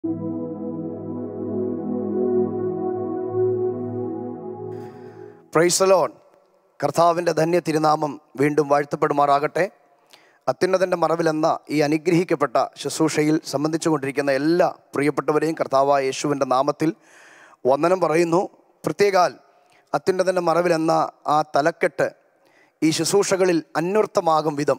പ്രൈസലോൺ കർത്താവിൻ്റെ ധന്യ തിരുനാമം വീണ്ടും വാഴ്ത്തപ്പെടുമാറാകട്ടെ അത്യുന്നതൻ്റെ മറവിലെന്ന ഈ അനുഗ്രഹിക്കപ്പെട്ട ശുശ്രൂഷയിൽ സംബന്ധിച്ചുകൊണ്ടിരിക്കുന്ന എല്ലാ പ്രിയപ്പെട്ടവരെയും കർത്താവായ യേശുവിൻ്റെ നാമത്തിൽ വന്ദനം പറയുന്നു പ്രത്യേകാൽ അത്യുന്നതൻ്റെ മറവിലെന്ന ആ തലക്കെട്ട് ഈ ശുശ്രൂഷകളിൽ അന്വർത്ഥമാകും വിധം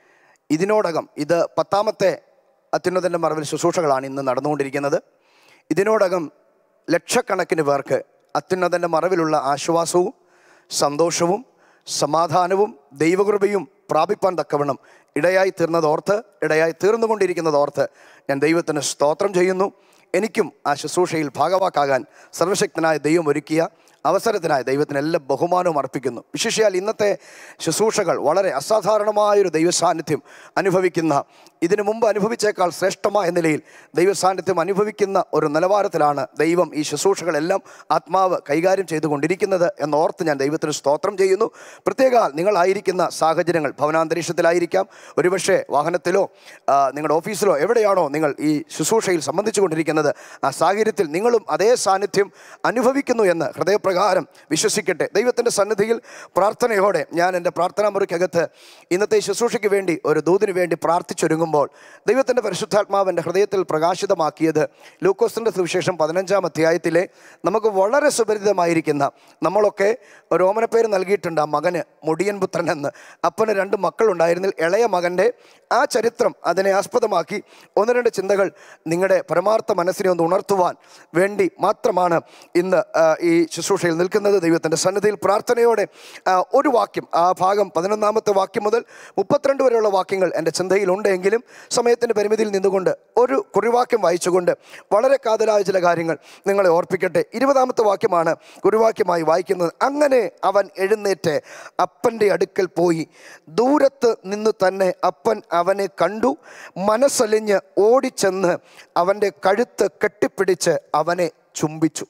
ഇതിനോടകം ഇത് പത്താമത്തെ അത്യുന്നതൻ്റെ മറവിൽ ശുശ്രൂഷകളാണ് ഇന്ന് നടന്നുകൊണ്ടിരിക്കുന്നത് ഇതിനോടകം ലക്ഷക്കണക്കിന് പേർക്ക് അത്യുന്നതൻ്റെ മറവിലുള്ള ആശ്വാസവും സന്തോഷവും സമാധാനവും ദൈവകൃപയും പ്രാപിപ്പാൻ തക്കവണ്ണം ഇടയായി തീർന്നതോർത്ത് ഇടയായി തീർന്നുകൊണ്ടിരിക്കുന്നതോർത്ത് ഞാൻ ദൈവത്തിന് സ്തോത്രം ചെയ്യുന്നു എനിക്കും ആ ശുശ്രൂഷയിൽ ഭാഗവാക്കാകാൻ സർവശക്തനായ ദൈവം ഒരുക്കിയ അവസരത്തിനായി ദൈവത്തിന് എല്ലാ ബഹുമാനവും അർപ്പിക്കുന്നു വിശേഷിയാൽ ഇന്നത്തെ ശുശ്രൂഷകൾ വളരെ അസാധാരണമായൊരു ദൈവസാന്നിധ്യം അനുഭവിക്കുന്ന ഇതിനു മുമ്പ് അനുഭവിച്ചേക്കാൾ ശ്രേഷ്ഠമായ നിലയിൽ ദൈവസാന്നിധ്യം അനുഭവിക്കുന്ന ഒരു നിലവാരത്തിലാണ് ദൈവം ഈ ശുശ്രൂഷകളെല്ലാം ആത്മാവ് കൈകാര്യം ചെയ്തുകൊണ്ടിരിക്കുന്നത് എന്നോർത്ത് ഞാൻ ദൈവത്തിന് സ്തോത്രം ചെയ്യുന്നു പ്രത്യേക നിങ്ങളായിരിക്കുന്ന സാഹചര്യങ്ങൾ ഭവനാന്തരീക്ഷത്തിലായിരിക്കാം ഒരുപക്ഷെ വാഹനത്തിലോ ആ, നിങ്ങളുടെ ഓഫീസിലോ എവിടെയാണോ നിങ്ങൾ ഈ ശുശ്രൂഷയിൽ സംബന്ധിച്ചു കൊണ്ടിരിക്കുന്നത് ആ സാഹചര്യത്തിൽ നിങ്ങളും അതേ സാന്നിധ്യം അനുഭവിക്കുന്നു എന്ന് ഹൃദയപ്രകാരം വിശ്വസിക്കട്ടെ ദൈവത്തിൻ്റെ സന്നിധിയിൽ പ്രാർത്ഥനയോടെ ഞാൻ എൻ്റെ പ്രാർത്ഥനാ മുറിക്കകത്ത് ഇന്നത്തെ ഈ ശുശ്രൂഷയ്ക്ക് വേണ്ടി ഒരു ദൂതിന് വേണ്ടി പ്രാർത്ഥിച്ചൊരുങ്ങുമ്പോൾ ദൈവത്തിൻ്റെ പരിശുദ്ധാത്മാവ് എൻ്റെ ഹൃദയത്തിൽ പ്രകാശിതമാക്കിയത് ലൂക്കോസിൻ്റെ സുവിശേഷം പതിനഞ്ചാം അധ്യായത്തിലെ നമുക്ക് വളരെ സുപരിചിതമായിരിക്കുന്ന നമ്മളൊക്കെ ഒരു ഓമനപ്പേര് നൽകിയിട്ടുണ്ട് ആ മകന് മുടിയൻ പുത്രൻ എന്ന് അപ്പന് രണ്ട് മക്കളുണ്ടായിരുന്നിൽ ഇളയ മകൻ്റെ ആ ചരിത്രം അതിനെ ആസ്പദമാക്കി ഒന്ന് രണ്ട് ചിന്തകൾ നിങ്ങളുടെ പരമാർത്ഥ മനസ്സിനെ ഒന്ന് ഉണർത്തുവാൻ വേണ്ടി മാത്രമാണ് ഇന്ന് ആ, ഈ ശുശ്രൂഷയിൽ നിൽക്കുന്നത് ദൈവത്തിൻ്റെ സന്നിധിയിൽ പ്രാർത്ഥനയോടെ ആ, ഒരു വാക്യം ആ ഭാഗം പതിനൊന്നാമത്തെ വാക്യം മുതൽ മുപ്പത്തിരണ്ട് വരെയുള്ള വാക്യങ്ങൾ എൻ്റെ ചിന്തയിലുണ്ട് എങ്കിലും സമയത്തിൻ്റെ പരിമിതിയിൽ നിന്നുകൊണ്ട് ഒരു കുറിവാക്യം വായിച്ചുകൊണ്ട് വളരെ കാതലായ ചില കാര്യങ്ങൾ നിങ്ങളെ ഓർപ്പിക്കട്ടെ ഇരുപതാമത്തെ വാക്യമാണ് കുറിവാക്യമായി വായിക്കുന്നത് അങ്ങനെ അവൻ എഴുന്നേറ്റ് അപ്പൻ്റെ അടുക്കൽ പോയി ദൂരത്ത് നിന്ന് തന്നെ അപ്പൻ അവനെ കണ്ടു മനസ്സലിഞ്ഞ് ഓടിച്ചെന്ന് അവൻ്റെ കഴുത്ത് കെട്ടിപ്പിടിച്ച് അവനെ ചുംബിച്ചു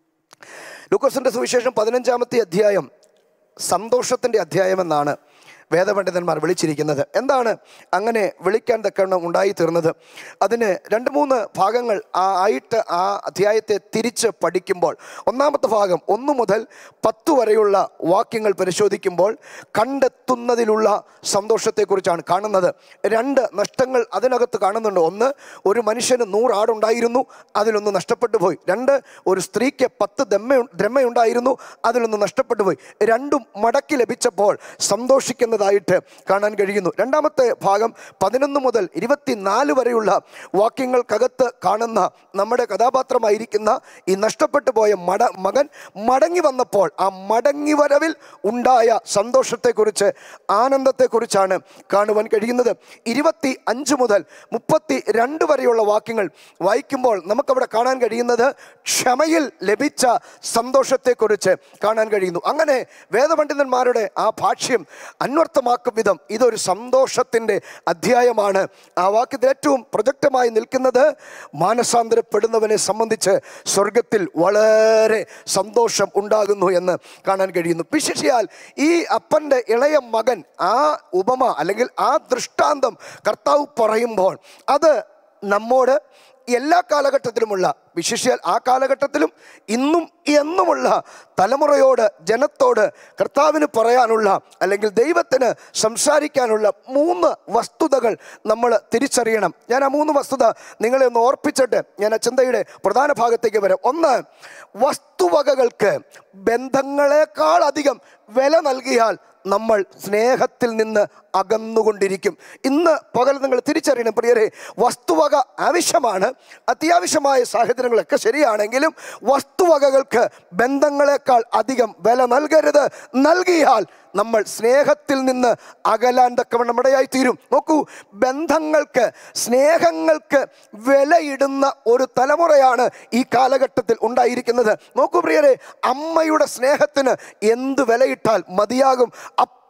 ലൂക്കോസിൻ്റെ സുവിശേഷം പതിനഞ്ചാമത്തെ അധ്യായം സന്തോഷത്തിൻ്റെ അധ്യായമെന്നാണ് വേദപണ്ഡിതന്മാർ വിളിച്ചിരിക്കുന്നത് എന്താണ് അങ്ങനെ വിളിക്കാൻ തക്കവണ്ണം ഉണ്ടായി തീർന്നത് അതിന് രണ്ട് മൂന്ന് ഭാഗങ്ങൾ ആ ആയിട്ട് ആ അധ്യായത്തെ തിരിച്ച് പഠിക്കുമ്പോൾ ഒന്നാമത്തെ ഭാഗം ഒന്ന് മുതൽ പത്ത് വരെയുള്ള വാക്യങ്ങൾ പരിശോധിക്കുമ്പോൾ കണ്ടെത്തുന്നതിലുള്ള സന്തോഷത്തെക്കുറിച്ചാണ് കാണുന്നത് രണ്ട് നഷ്ടങ്ങൾ അതിനകത്ത് കാണുന്നുണ്ട് ഒന്ന് ഒരു മനുഷ്യന് നൂറാടുണ്ടായിരുന്നു അതിലൊന്ന് നഷ്ടപ്പെട്ടു പോയി രണ്ട് ഒരു സ്ത്രീക്ക് പത്ത് ദമ്മ ദ്രമയുണ്ടായിരുന്നു അതിലൊന്ന് നഷ്ടപ്പെട്ടു പോയി രണ്ടും മടക്കി ലഭിച്ചപ്പോൾ സന്തോഷിക്കുന്നതായിട്ട് കാണാൻ കഴിയുന്നു രണ്ടാമത്തെ ഭാഗം പതിനൊന്ന് മുതൽ ഇരുപത്തിനാല് വരെയുള്ള വാക്യങ്ങൾക്കകത്ത് കാണുന്ന നമ്മുടെ കഥാപാത്രമായിരിക്കുന്ന ഈ നഷ്ടപ്പെട്ടു പോയ മട മകൻ മടങ്ങി വന്നപ്പോൾ ആ മടങ്ങി വരവിൽ ഉണ്ടായ സന്തോഷത്തെക്കുറിച്ച് ആനന്ദത്തെക്കുറിച്ചാണ് കാണുവാൻ കഴിയുന്നത് ഇരുപത്തി അഞ്ച് മുതൽ മുപ്പത്തി രണ്ട് വരെയുള്ള വാക്യങ്ങൾ വായിക്കുമ്പോൾ നമുക്കവിടെ കാണാൻ കഴിയുന്നത് ക്ഷമയിൽ ലഭിച്ച സന്തോഷത്തെക്കുറിച്ച് കാണാൻ കഴിയുന്നു അങ്ങനെ വേദപണ്ഡിതന്മാരുടെ ആ ഭാഷ്യം അന്വർത്ഥമാക്കും വിധം ഇതൊരു സന്തോഷത്തിൻ്റെ അധ്യായമാണ് ആ വാക്യത്തിൽ ഏറ്റവും പ്രൊജക്റ്റമായി നിൽക്കുന്നത് മാനസാന്തരപ്പെടുന്നവനെ സംബന്ധിച്ച് സ്വർഗത്തിൽ വളരെ സന്തോഷം ഉണ്ടാകുന്നു എന്ന് കാണാൻ കഴിയുന്നു വിശേഷിയാൽ ഈ അപ്പൻ്റെ ഇളയ മകൻ ആ ഉപമ അല്ലെങ്കിൽ ആ ദൃഷ്ടാന്തം കർത്താവ് പറയുമ്പോൾ അത് നമ്മോട് എല്ലാ കാലഘട്ടത്തിലുമുള്ള വിശേഷിയാൽ ആ കാലഘട്ടത്തിലും ഇന്നും എന്നുമുള്ള തലമുറയോട് ജനത്തോട് കർത്താവിന് പറയാനുള്ള അല്ലെങ്കിൽ ദൈവത്തിന് സംസാരിക്കാനുള്ള മൂന്ന് വസ്തുതകൾ നമ്മൾ തിരിച്ചറിയണം ഞാൻ ആ മൂന്ന് വസ്തുത നിങ്ങളെ ഒന്ന് ഓർപ്പിച്ചിട്ട് ഞാൻ ആ ചിന്തയുടെ പ്രധാന ഭാഗത്തേക്ക് വരാം ഒന്ന് വസ്തുവകകൾക്ക് ബന്ധങ്ങളെക്കാൾ അധികം വില നൽകിയാൽ നമ്മൾ സ്നേഹത്തിൽ നിന്ന് അകന്നുകൊണ്ടിരിക്കും ഇന്ന് പകൽ നിങ്ങൾ തിരിച്ചറിയണം പ്രിയരെ വസ്തുവക ആവശ്യമാണ് അത്യാവശ്യമായ സാഹചര്യങ്ങളൊക്കെ ശരിയാണെങ്കിലും വസ്തുവകകൾക്ക് ബന്ധങ്ങളെക്കാൾ അധികം വില നൽകരുത് നൽകിയാൽ നമ്മൾ സ്നേഹത്തിൽ നിന്ന് അകലാൻ തക്കവണ്ണം ഇടയായി തീരും നോക്കൂ ബന്ധങ്ങൾക്ക് സ്നേഹങ്ങൾക്ക് വിലയിടുന്ന ഒരു തലമുറയാണ് ഈ കാലഘട്ടത്തിൽ ഉണ്ടായിരിക്കുന്നത് നോക്കൂ പ്രിയരെ അമ്മയുടെ സ്നേഹത്തിന് എന്ത് വിലയിട്ടാൽ മതിയാകും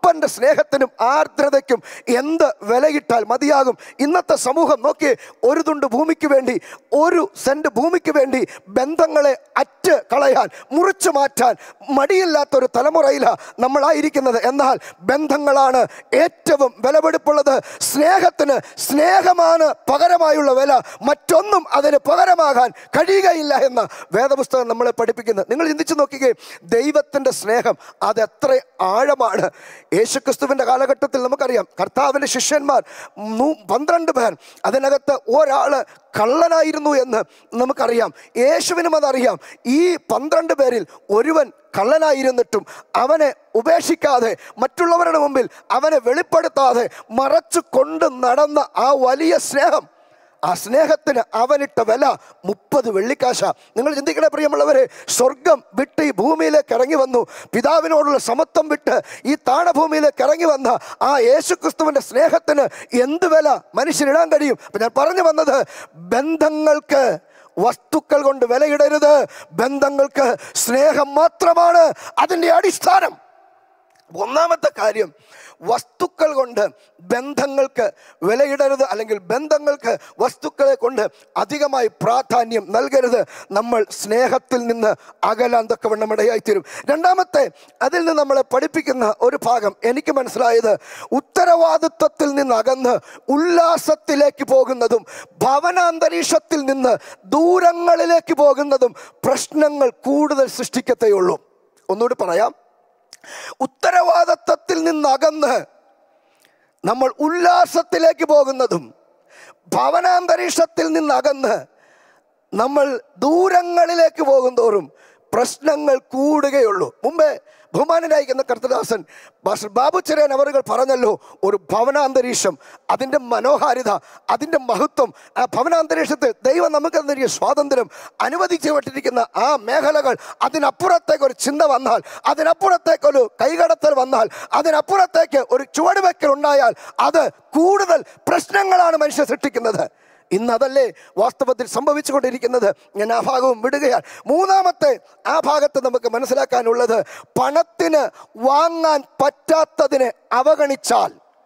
അപ്പൻ്റെ സ്നേഹത്തിനും ആർദ്രതയ്ക്കും എന്ത് വിലയിട്ടാൽ മതിയാകും ഇന്നത്തെ സമൂഹം നോക്കി ഒരു തുണ്ട് ഭൂമിക്ക് വേണ്ടി ഒരു സെന്റ് ഭൂമിക്ക് വേണ്ടി ബന്ധങ്ങളെ അറ്റ് കളയാൻ മുറിച്ചു മാറ്റാൻ മടിയില്ലാത്തൊരു തലമുറയിലാണ് നമ്മളായിരിക്കുന്നത് എന്നാൽ ബന്ധങ്ങളാണ് ഏറ്റവും വിലപിടിപ്പുള്ളത് സ്നേഹത്തിന് സ്നേഹമാണ് പകരമായുള്ള വില മറ്റൊന്നും അതിന് പകരമാകാൻ കഴിയുകയില്ല എന്ന് വേദപുസ്തകം നമ്മളെ പഠിപ്പിക്കുന്നത് നിങ്ങൾ ചിന്തിച്ചു നോക്കുകയും ദൈവത്തിൻ്റെ സ്നേഹം അതെത്ര ആഴമാണ് യേശുക്രിസ്തുവിൻ്റെ കാലഘട്ടത്തിൽ നമുക്കറിയാം കർത്താവിൻ്റെ ശിഷ്യന്മാർ നൂ- പന്ത്രണ്ട് പേർ അതിനകത്ത് ഒരാൾ കള്ളനായിരുന്നു എന്ന് നമുക്കറിയാം യേശുവിനും അതറിയാം ഈ പന്ത്രണ്ട് പേരിൽ ഒരുവൻ കള്ളനായിരുന്നിട്ടും അവനെ ഉപേക്ഷിക്കാതെ മറ്റുള്ളവരുടെ മുമ്പിൽ അവനെ വെളിപ്പെടുത്താതെ മറച്ചു കൊണ്ട് നടന്ന ആ വലിയ സ്നേഹം ആ സ്നേഹത്തിന് അവനിട്ട വില മുപ്പത് വെള്ളിക്കാശ നിങ്ങൾ ചിന്തിക്കണേ പ്രിയമുള്ളവരെ സ്വർഗം വിട്ട് ഈ ഭൂമിയിലേക്ക് ഇറങ്ങി വന്നു പിതാവിനോടുള്ള സമത്വം വിട്ട് ഈ താണഭൂമിയിലേക്ക് ഇറങ്ങി വന്ന ആ യേശുക്രിസ്തുവിൻ്റെ സ്നേഹത്തിന് എന്ത് വില മനുഷ്യനിടാൻ കഴിയും അപ്പം ഞാൻ പറഞ്ഞു വന്നത് ബന്ധങ്ങൾക്ക് വസ്തുക്കൾ കൊണ്ട് വിലയിടരുത് ബന്ധങ്ങൾക്ക് സ്നേഹം മാത്രമാണ് അതിൻ്റെ അടിസ്ഥാനം ഒന്നാമത്തെ കാര്യം വസ്തുക്കൾ കൊണ്ട് ബന്ധങ്ങൾക്ക് വിലയിടരുത് അല്ലെങ്കിൽ ബന്ധങ്ങൾക്ക് വസ്തുക്കളെ കൊണ്ട് അധികമായി പ്രാധാന്യം നൽകരുത് നമ്മൾ സ്നേഹത്തിൽ നിന്ന് അകലാൻ തക്കവണ്ണം ഇടയായിത്തീരും രണ്ടാമത്തെ അതിൽ നിന്ന് നമ്മളെ പഠിപ്പിക്കുന്ന ഒരു ഭാഗം എനിക്ക് മനസ്സിലായത് ഉത്തരവാദിത്വത്തിൽ നിന്ന് അകന്ന് ഉല്ലാസത്തിലേക്ക് പോകുന്നതും ഭവനാന്തരീക്ഷത്തിൽ നിന്ന് ദൂരങ്ങളിലേക്ക് പോകുന്നതും പ്രശ്നങ്ങൾ കൂടുതൽ സൃഷ്ടിക്കത്തേയുള്ളൂ ഒന്നുകൂടി പറയാം ഉത്തരവാദിത്വത്തിൽ നിന്നകന്ന് നമ്മൾ ഉല്ലാസത്തിലേക്ക് പോകുന്നതും ഭവനാന്തരീക്ഷത്തിൽ നിന്നകന്ന് നമ്മൾ ദൂരങ്ങളിലേക്ക് പോകുന്തോറും പ്രശ്നങ്ങൾ കൂടുകയുള്ളൂ മുമ്പേ ബഹുമാനനായിരിക്കുന്ന കർത്തദാസൻ മാസ്റ്റർ ബാബു ചെറിയൻ അവറുകൾ പറഞ്ഞല്ലോ ഒരു ഭവനാന്തരീക്ഷം അതിൻ്റെ മനോഹാരിത അതിൻ്റെ മഹത്വം ആ ഭവനാന്തരീക്ഷത്തിൽ ദൈവം നമുക്ക് തന്നിരിക്കുന്ന സ്വാതന്ത്ര്യം അനുവദിച്ചുവിട്ടിരിക്കുന്ന ആ മേഖലകൾ അതിനപ്പുറത്തേക്ക് ഒരു ചിന്ത വന്നാൽ അതിനപ്പുറത്തേക്ക് ഒരു കൈകടത്തൽ വന്നാൽ അതിനപ്പുറത്തേക്ക് ഒരു ചുവടുവെക്കൽ ഉണ്ടായാൽ അത് കൂടുതൽ പ്രശ്നങ്ങളാണ് മനുഷ്യർ സൃഷ്ടിക്കുന്നത് ഇന്ന് അതല്ലേ വാസ്തവത്തിൽ സംഭവിച്ചുകൊണ്ടിരിക്കുന്നത് ഞാൻ ആ ഭാഗവും വിടുകയാണ് മൂന്നാമത്തെ ആ ഭാഗത്ത് നമുക്ക് മനസ്സിലാക്കാനുള്ളത് പണത്തിന് വാങ്ങാൻ പറ്റാത്തതിനെ അവഗണിച്ചാൽ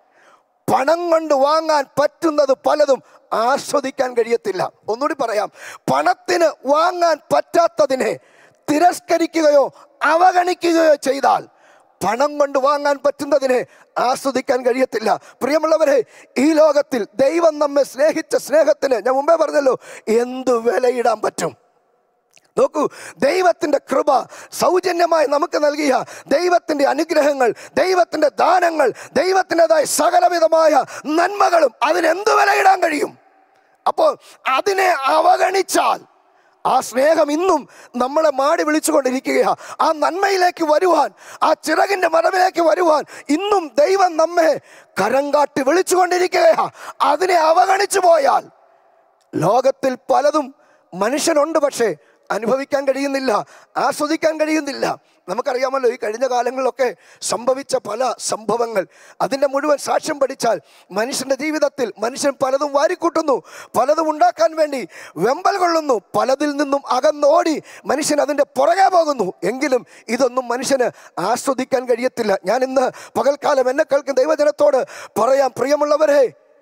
പണം കൊണ്ട് വാങ്ങാൻ പറ്റുന്നത് പലതും ആസ്വദിക്കാൻ കഴിയത്തില്ല ഒന്നുകൂടി പറയാം പണത്തിന് വാങ്ങാൻ പറ്റാത്തതിനെ തിരസ്കരിക്കുകയോ അവഗണിക്കുകയോ ചെയ്താൽ പണം കൊണ്ട് വാങ്ങാൻ പറ്റുന്നതിനെ ആസ്വദിക്കാൻ കഴിയത്തില്ല പ്രിയമുള്ളവരെ ഈ ലോകത്തിൽ ദൈവം നമ്മെ സ്നേഹിച്ച സ്നേഹത്തിന് ഞാൻ മുമ്പേ പറഞ്ഞല്ലോ എന്തു വിലയിടാൻ പറ്റും നോക്കൂ ദൈവത്തിൻ്റെ കൃപ സൗജന്യമായി നമുക്ക് നൽകിയ ദൈവത്തിൻ്റെ അനുഗ്രഹങ്ങൾ ദൈവത്തിൻ്റെ ദാനങ്ങൾ ദൈവത്തിൻ്റെതായ സകലവിധമായ നന്മകളും അതിനെന്ത് വിലയിടാൻ കഴിയും അപ്പോൾ അതിനെ അവഗണിച്ചാൽ ആ സ്നേഹം ഇന്നും നമ്മളെ മാടി വിളിച്ചുകൊണ്ടിരിക്കുകയാ ആ നന്മയിലേക്ക് വരുവാൻ ആ ചിറകിൻ്റെ മറവിലേക്ക് വരുവാൻ ഇന്നും ദൈവം നമ്മെ കരം കാട്ടി വിളിച്ചുകൊണ്ടിരിക്കുകയാ അതിനെ അവഗണിച്ചു പോയാൽ ലോകത്തിൽ പലതും മനുഷ്യനുണ്ട് പക്ഷേ അനുഭവിക്കാൻ കഴിയുന്നില്ല ആസ്വദിക്കാൻ കഴിയുന്നില്ല നമുക്കറിയാമല്ലോ ഈ കഴിഞ്ഞ കാലങ്ങളിലൊക്കെ സംഭവിച്ച പല സംഭവങ്ങൾ അതിൻ്റെ മുഴുവൻ സാക്ഷ്യം പഠിച്ചാൽ മനുഷ്യൻ്റെ ജീവിതത്തിൽ മനുഷ്യൻ പലതും വാരിക്കൂട്ടുന്നു പലതും ഉണ്ടാക്കാൻ വേണ്ടി വെമ്പൽ കൊള്ളുന്നു പലതിൽ നിന്നും അകന്നോടി മനുഷ്യൻ അതിൻ്റെ പുറകെ പോകുന്നു എങ്കിലും ഇതൊന്നും മനുഷ്യന് ആസ്വദിക്കാൻ കഴിയത്തില്ല ഞാൻ ഇന്ന് പകൽക്കാലം എന്നെ കേൾക്കുന്ന ദൈവജനത്തോട് പറയാം പ്രിയമുള്ളവരെ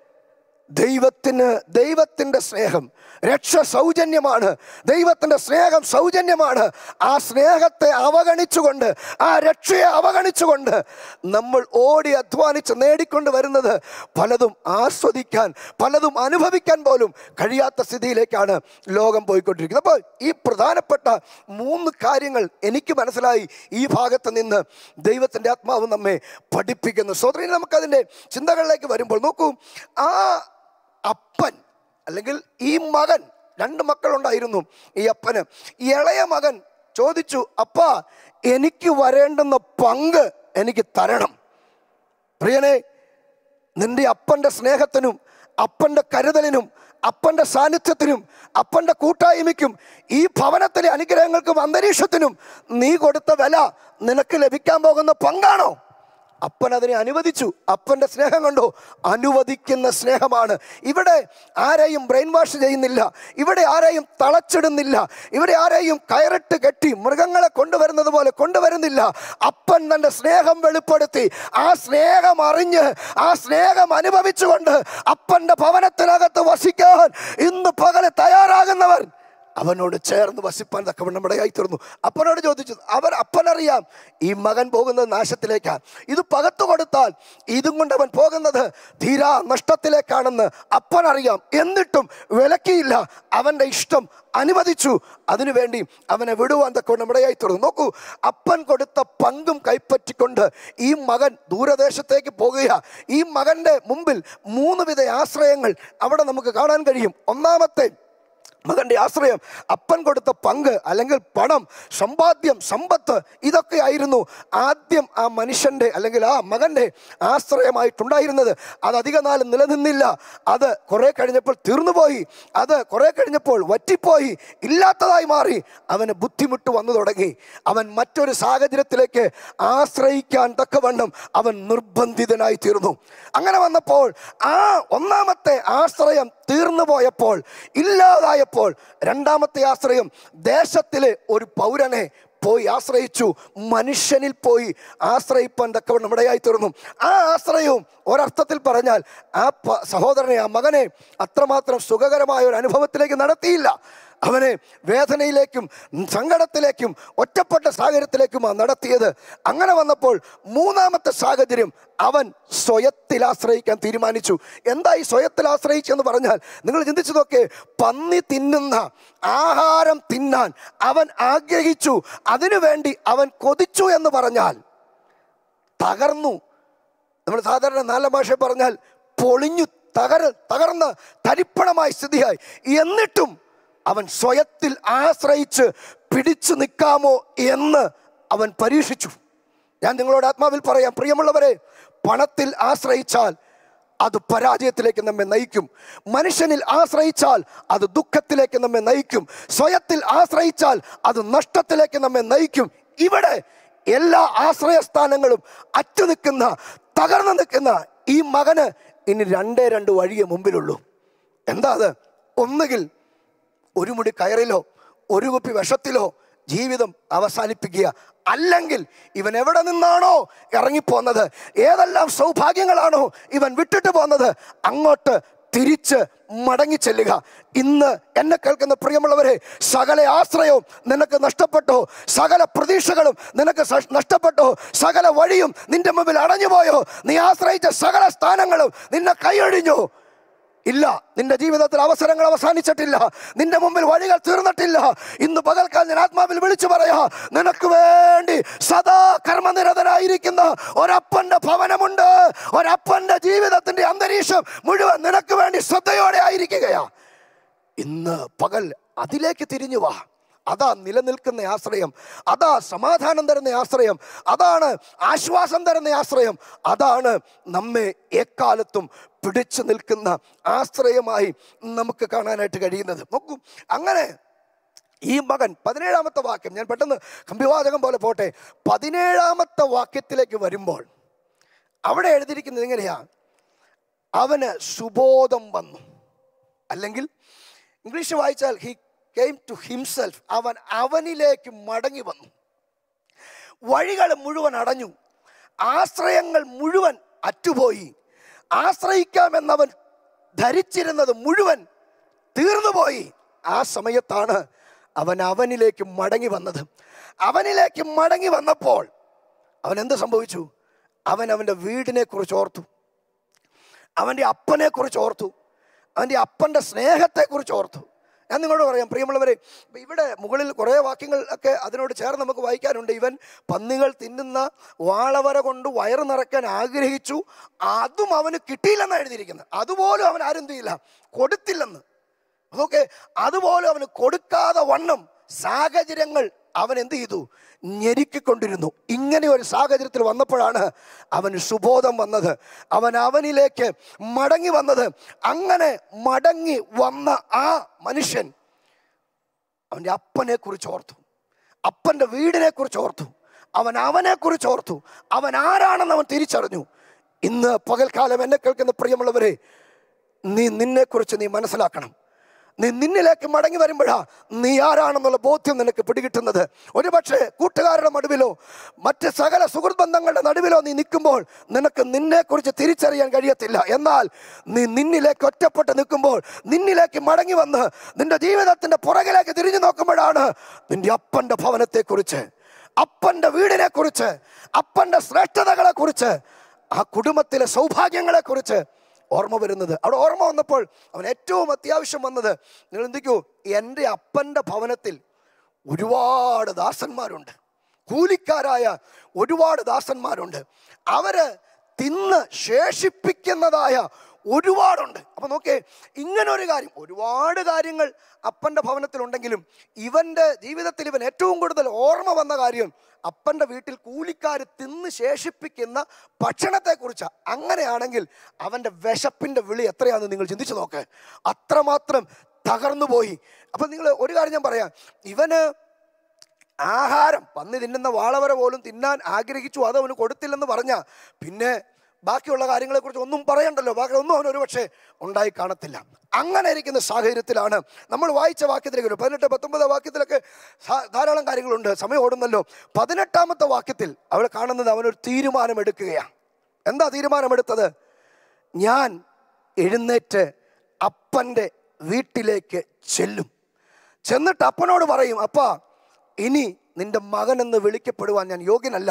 ദൈവത്തിന് ദൈവത്തിൻ്റെ സ്നേഹം രക്ഷ സൗജന്യമാണ് ദൈവത്തിൻ്റെ സ്നേഹം സൗജന്യമാണ് ആ സ്നേഹത്തെ അവഗണിച്ചുകൊണ്ട് ആ രക്ഷയെ അവഗണിച്ചുകൊണ്ട് നമ്മൾ ഓടി അധ്വാനിച്ച് നേടിക്കൊണ്ട് വരുന്നത് പലതും ആസ്വദിക്കാൻ പലതും അനുഭവിക്കാൻ പോലും കഴിയാത്ത സ്ഥിതിയിലേക്കാണ് ലോകം പോയിക്കൊണ്ടിരിക്കുന്നത് അപ്പോൾ ഈ പ്രധാനപ്പെട്ട മൂന്ന് കാര്യങ്ങൾ എനിക്ക് മനസ്സിലായി ഈ ഭാഗത്ത് നിന്ന് ദൈവത്തിൻ്റെ ആത്മാവ് നമ്മെ പഠിപ്പിക്കുന്നു സോദരി നമുക്കതിൻ്റെ ചിന്തകളിലേക്ക് വരുമ്പോൾ നോക്കൂ ആ അപ്പൻ അല്ലെങ്കിൽ ഈ മകൻ രണ്ട് മക്കളുണ്ടായിരുന്നു ഈ അപ്പന് ഇളയ മകൻ ചോദിച്ചു അപ്പാ എനിക്ക് വരേണ്ടുന്ന പങ്ക് എനിക്ക് തരണം പ്രിയനെ നിന്റെ അപ്പൻ്റെ സ്നേഹത്തിനും അപ്പൻ്റെ കരുതലിനും അപ്പൻ്റെ സാന്നിധ്യത്തിനും അപ്പൻ്റെ കൂട്ടായ്മയ്ക്കും ഈ ഭവനത്തിലെ അനുഗ്രഹങ്ങൾക്കും അന്തരീക്ഷത്തിനും നീ കൊടുത്ത വില നിനക്ക് ലഭിക്കാൻ പോകുന്ന പങ്കാണോ അപ്പൻ അതിനെ അനുവദിച്ചു അപ്പൻ്റെ സ്നേഹം കണ്ടോ അനുവദിക്കുന്ന സ്നേഹമാണ് ഇവിടെ ആരെയും ബ്രെയിൻ വാഷ് ചെയ്യുന്നില്ല ഇവിടെ ആരെയും തളച്ചിടുന്നില്ല ഇവിടെ ആരെയും കയറിട്ട് കെട്ടി മൃഗങ്ങളെ കൊണ്ടുവരുന്നത് പോലെ കൊണ്ടുവരുന്നില്ല അപ്പൻ തൻ്റെ സ്നേഹം വെളിപ്പെടുത്തി ആ സ്നേഹം അറിഞ്ഞ് ആ സ്നേഹം അനുഭവിച്ചുകൊണ്ട് അപ്പൻ്റെ ഭവനത്തിനകത്ത് വസിക്കാൻ ഇന്ന് പകല് തയ്യാറാകുന്നവർ അവനോട് ചേർന്ന് വസിപ്പാൻ തക്കവണ്ണം ഇടയായി തീർന്നു അപ്പനോട് ചോദിച്ചു അവൻ അപ്പനറിയാം ഈ മകൻ പോകുന്നത് നാശത്തിലേക്കാണ് ഇത് പകത്തു കൊടുത്താൽ ഇതും കൊണ്ട് അവൻ പോകുന്നത് തീരാ നഷ്ടത്തിലേക്കാണെന്ന് അപ്പനറിയാം എന്നിട്ടും വിലക്കിയില്ല അവൻ്റെ ഇഷ്ടം അനുവദിച്ചു അതിനുവേണ്ടി അവനെ വിടുവാൻ തക്കവണ്ണം ഇടയായി തീർന്നു നോക്കൂ അപ്പൻ കൊടുത്ത പങ്കും കൈപ്പറ്റിക്കൊണ്ട് ഈ മകൻ ദൂരദേശത്തേക്ക് പോകുക ഈ മകൻ്റെ മുമ്പിൽ മൂന്ന് വിധ ആശ്രയങ്ങൾ അവിടെ നമുക്ക് കാണാൻ കഴിയും ഒന്നാമത്തെ മകന്റെ ആശ്രയം അപ്പൻ കൊടുത്ത പങ്ക് അല്ലെങ്കിൽ പണം സമ്പാദ്യം സമ്പത്ത് ഇതൊക്കെ ആയിരുന്നു ആദ്യം ആ മനുഷ്യന്റെ അല്ലെങ്കിൽ ആ മകന്റെ ആശ്രയമായിട്ടുണ്ടായിരുന്നത് അത് അധിക നാൾ നിലനിന്നില്ല അത് കുറെ കഴിഞ്ഞപ്പോൾ തീർന്നുപോയി അത് കുറെ കഴിഞ്ഞപ്പോൾ വറ്റിപ്പോയി ഇല്ലാത്തതായി മാറി അവന് ബുദ്ധിമുട്ട് വന്നു തുടങ്ങി അവൻ മറ്റൊരു സാഹചര്യത്തിലേക്ക് ആശ്രയിക്കാൻ തക്കവണ്ണം അവൻ നിർബന്ധിതനായി തീർന്നു അങ്ങനെ വന്നപ്പോൾ ആ ഒന്നാമത്തെ ആശ്രയം തീർന്നു പോയപ്പോൾ ഇല്ലാതായപ്പോൾ രണ്ടാമത്തെ ആശ്രയം ദേശത്തിലെ ഒരു പൗരനെ പോയി ആശ്രയിച്ചു മനുഷ്യനിൽ പോയി ആശ്രയിപ്പാൻ തക്കവണ്ണം ഇടയായി തീർന്നു ആ ആശ്രയവും ഒരർത്ഥത്തിൽ പറഞ്ഞാൽ ആ പ- സഹോദരനെ ആ മകനെ അത്രമാത്രം സുഖകരമായ ഒരു അനുഭവത്തിലേക്ക് നടത്തിയില്ല അവനെ വേദനയിലേക്കും സങ്കടത്തിലേക്കും ഒറ്റപ്പെട്ട സാഹചര്യത്തിലേക്കുമാണ് നടത്തിയത് അങ്ങനെ വന്നപ്പോൾ മൂന്നാമത്തെ സാഹചര്യം അവൻ സ്വയത്തിൽ ആശ്രയിക്കാൻ തീരുമാനിച്ചു എന്താ ഈ സ്വയത്തിൽ ആശ്രയിച്ചെന്ന് പറഞ്ഞാൽ നിങ്ങൾ ചിന്തിച്ചു നോക്കേ പന്നി തിന്നുന്ന ആഹാരം തിന്നാൻ അവൻ ആഗ്രഹിച്ചു അതിനുവേണ്ടി അവൻ കൊതിച്ചു എന്ന് പറഞ്ഞാൽ തകർന്നു നമ്മൾ സാധാരണ നല്ല ഭാഷ പറഞ്ഞാൽ പൊളിഞ്ഞു തകർ തകർന്ന് തരിപ്പണമായ സ്ഥിതിയായി എന്നിട്ടും അവൻ സ്വയത്തിൽ ആശ്രയിച്ച് പിടിച്ചു നിൽക്കാമോ എന്ന് അവൻ പരീക്ഷിച്ചു ഞാൻ നിങ്ങളോട് ആത്മാവിൽ പറയാം പ്രിയമുള്ളവരെ പണത്തിൽ ആശ്രയിച്ചാൽ അത് പരാജയത്തിലേക്ക് നമ്മെ നയിക്കും മനുഷ്യനിൽ ആശ്രയിച്ചാൽ അത് ദുഃഖത്തിലേക്ക് നമ്മെ നയിക്കും സ്വയത്തിൽ ആശ്രയിച്ചാൽ അത് നഷ്ടത്തിലേക്ക് നമ്മെ നയിക്കും ഇവിടെ എല്ലാ ആശ്രയസ്ഥാനങ്ങളും അറ്റു നിൽക്കുന്ന തകർന്നു നിൽക്കുന്ന ഈ മകന് ഇനി രണ്ടേ രണ്ട് വഴിയേ മുമ്പിലുള്ളൂ എന്താ അത് ഒന്നുകിൽ ഒരു മുടി കയറിലോ ഒരു കുപ്പി വിഷത്തിലോ ജീവിതം അവസാനിപ്പിക്കുക അല്ലെങ്കിൽ ഇവൻ എവിടെ നിന്നാണോ ഇറങ്ങിപ്പോന്നത് ഏതെല്ലാം സൗഭാഗ്യങ്ങളാണോ ഇവൻ വിട്ടിട്ട് പോകുന്നത് അങ്ങോട്ട് തിരിച്ച് മടങ്ങി ചെല്ലുക ഇന്ന് എന്നെ കേൾക്കുന്ന പ്രിയമുള്ളവരെ സകല ആശ്രയവും നിനക്ക് നഷ്ടപ്പെട്ടോ സകല പ്രതീക്ഷകളും നിനക്ക് സ- നഷ്ടപ്പെട്ടോ സകല വഴിയും നിന്റെ മുമ്പിൽ അടഞ്ഞുപോയോ നീ ആശ്രയിച്ച സകല സ്ഥാനങ്ങളും നിന്നെ കൈയൊഴിഞ്ഞു ഇല്ല നിന്റെ ജീവിതത്തിൽ അവസരങ്ങൾ അവസാനിച്ചിട്ടില്ല നിന്റെ മുമ്പിൽ വഴികൾ തീർന്നിട്ടില്ല ഇന്ന് പകൽക്കാൽ ഞാൻ ആത്മാവിൽ വിളിച്ചു പറയാ നിനക്ക് വേണ്ടി സദാ കർമ്മനിരതനായിരിക്കുന്ന ഒരപ്പന്റെ ഭവനമുണ്ട് ഒരപ്പന്റെ ജീവിതത്തിന്റെ അന്തരീക്ഷം മുഴുവൻ നിനക്ക് വേണ്ടി ശ്രദ്ധയോടെ ആയിരിക്കുകയാ ഇന്ന് പകൽ അതിലേക്ക് തിരിഞ്ഞു വാ അതാ നിലനിൽക്കുന്ന ആശ്രയം അതാ സമാധാനം തരുന്ന ആശ്രയം അതാണ് ആശ്വാസം തരുന്ന ആശ്രയം അതാണ് നമ്മെ എക്കാലത്തും പിടിച്ചു നിൽക്കുന്ന ആശ്രയമായി നമുക്ക് കാണാനായിട്ട് കഴിയുന്നത് നോക്കൂ അങ്ങനെ ഈ മകൻ പതിനേഴാമത്തെ വാക്യം ഞാൻ പെട്ടെന്ന് കമ്പിവാചകം പോലെ പോട്ടെ പതിനേഴാമത്തെ വാക്യത്തിലേക്ക് വരുമ്പോൾ അവിടെ എഴുതിയിരിക്കുന്നത് എങ്ങനെയാ അവന് സുബോധം വന്നു അല്ലെങ്കിൽ ഇംഗ്ലീഷ് വായിച്ചാൽ ഹി കെയിം ടു ഹിംസെൽഫ് അവൻ അവനിലേക്ക് മടങ്ങി വന്നു വഴികൾ മുഴുവൻ അടഞ്ഞു ആശ്രയങ്ങൾ മുഴുവൻ അറ്റുപോയി ആശ്രയിക്കാമെന്നവൻ ധരിച്ചിരുന്നത് മുഴുവൻ തീർന്നുപോയി ആ സമയത്താണ് അവൻ അവനിലേക്ക് മടങ്ങി വന്നത് അവനിലേക്ക് മടങ്ങി വന്നപ്പോൾ അവൻ എന്ത് സംഭവിച്ചു അവൻ അവൻ്റെ വീടിനെ കുറിച്ച് ഓർത്തു അവൻ്റെ അപ്പനെ കുറിച്ച് ഓർത്തു അവൻ്റെ അപ്പൻ്റെ സ്നേഹത്തെക്കുറിച്ച് ഓർത്തു ഞാൻ നിങ്ങളോട് പറയാം പ്രിയമുള്ളവരെ ഇപ്പം ഇവിടെ മുകളിൽ കുറേ വാക്യങ്ങൾ ഒക്കെ അതിനോട് ചേർന്ന് നമുക്ക് വായിക്കാനുണ്ട് ഇവൻ പന്നികൾ തിന്നുന്ന വാളവര കൊണ്ട് വയറ് നിറയ്ക്കാൻ ആഗ്രഹിച്ചു അതും അവന് കിട്ടിയില്ലെന്നാണ് എഴുതിയിരിക്കുന്നത് അതുപോലും അവൻ ആരും ചെയ്യില്ല കൊടുത്തില്ലെന്ന് അതൊക്കെ അതുപോലെ അവന് കൊടുക്കാതെ വണ്ണം സാഹചര്യങ്ങൾ അവൻ എന്ത് ചെയ്തു ഞെരുക്കിക്കൊണ്ടിരുന്നു ഇങ്ങനെ ഒരു സാഹചര്യത്തിൽ വന്നപ്പോഴാണ് അവന് സുബോധം വന്നത് അവൻ അവനിലേക്ക് മടങ്ങി വന്നത് അങ്ങനെ മടങ്ങി വന്ന ആ മനുഷ്യൻ അവൻ്റെ അപ്പനെ കുറിച്ച് ഓർത്തു അപ്പൻ്റെ വീടിനെ കുറിച്ച് ഓർത്തു അവൻ അവനെക്കുറിച്ച് ഓർത്തു അവൻ ആരാണെന്ന് അവൻ തിരിച്ചറിഞ്ഞു ഇന്ന് പകൽക്കാലം എന്നെ കേൾക്കുന്ന പ്രിയമുള്ളവരെ നീ നിന്നെക്കുറിച്ച് നീ മനസ്സിലാക്കണം നീ നിന്നിലേക്ക് മടങ്ങി വരുമ്പോഴാ നീ ആരാണെന്നുള്ള ബോധ്യം നിനക്ക് പിടികിട്ടുന്നത് ഒരുപക്ഷെ കൂട്ടുകാരുടെ നടുവിലോ മറ്റ് സകല സുഹൃത്ത് ബന്ധങ്ങളുടെ നടുവിലോ നീ നിൽക്കുമ്പോൾ നിനക്ക് നിന്നെക്കുറിച്ച് തിരിച്ചറിയാൻ കഴിയത്തില്ല എന്നാൽ നീ നിന്നിലേക്ക് ഒറ്റപ്പെട്ട് നിൽക്കുമ്പോൾ നിന്നിലേക്ക് മടങ്ങി വന്ന് നിന്റെ ജീവിതത്തിന്റെ പുറകിലേക്ക് തിരിഞ്ഞു നോക്കുമ്പോഴാണ് നിന്റെ അപ്പന്റെ ഭവനത്തെക്കുറിച്ച് അപ്പന്റെ വീടിനെ കുറിച്ച് അപ്പന്റെ ശ്രേഷ്ഠതകളെ കുറിച്ച് ആ കുടുംബത്തിലെ സൗഭാഗ്യങ്ങളെ കുറിച്ച് ഓർമ്മ വരുന്നത് അവിടെ ഓർമ്മ വന്നപ്പോൾ അവൻ ഏറ്റവും അത്യാവശ്യം വന്നത് നിങ്ങൾ എന്തിക്കൂ എൻ്റെ അപ്പൻ്റെ ഭവനത്തിൽ ഒരുപാട് ദാസന്മാരുണ്ട് കൂലിക്കാരായ ഒരുപാട് ദാസന്മാരുണ്ട് അവര് തിന്ന് ശേഷിപ്പിക്കുന്നതായ ഒരുപാടുണ്ട് അപ്പൊ നോക്കേ ഇങ്ങനെ ഒരു കാര്യം ഒരുപാട് കാര്യങ്ങൾ അപ്പൻ്റെ ഭവനത്തിലുണ്ടെങ്കിലും ഇവന്റെ ജീവിതത്തിൽ ഇവൻ ഏറ്റവും കൂടുതൽ ഓർമ്മ വന്ന കാര്യം അപ്പൻ്റെ വീട്ടിൽ കൂലിക്കാർ തിന്ന് ശേഷിപ്പിക്കുന്ന ഭക്ഷണത്തെക്കുറിച്ച് അങ്ങനെയാണെങ്കിൽ അവൻ്റെ വിശപ്പിൻ്റെ വിളി എത്രയാണെന്ന് നിങ്ങൾ ചിന്തിച്ചു നോക്ക് അത്രമാത്രം തകർന്നു പോയി അപ്പം നിങ്ങൾ ഒരു കാര്യം ഞാൻ പറയാം ഇവന് ആഹാരം പന്നി തിന്നുന്ന വാളവര പോലും തിന്നാൻ ആഗ്രഹിച്ചു അത് അവന് കൊടുത്തില്ലെന്ന് പറഞ്ഞ പിന്നെ ബാക്കിയുള്ള കാര്യങ്ങളെക്കുറിച്ച് ഒന്നും പറയണ്ടല്ലോ ബാക്കി ഒന്നും അവന് ഒരുപക്ഷെ ഉണ്ടായി കാണത്തില്ല അങ്ങനെ ഇരിക്കുന്ന സാഹചര്യത്തിലാണ് നമ്മൾ വായിച്ച വാക്യത്തിലേക്ക് വരും പതിനെട്ട് പത്തൊമ്പത് വാക്യത്തിലൊക്കെ സാ- ധാരാളം കാര്യങ്ങളുണ്ട് സമയം ഓടുന്നല്ലോ പതിനെട്ടാമത്തെ വാക്യത്തിൽ അവൾ കാണുന്നത് അവനൊരു തീരുമാനമെടുക്കുകയാണ് എന്താ തീരുമാനമെടുത്തത് ഞാൻ എഴുന്നേറ്റ് അപ്പൻ്റെ വീട്ടിലേക്ക് ചെല്ലും ചെന്നിട്ട് അപ്പനോട് പറയും അപ്പാ ഇനി നിന്റെ മകൻ എന്ന് വിളിക്കപ്പെടുവാൻ ഞാൻ യോഗ്യനല്ല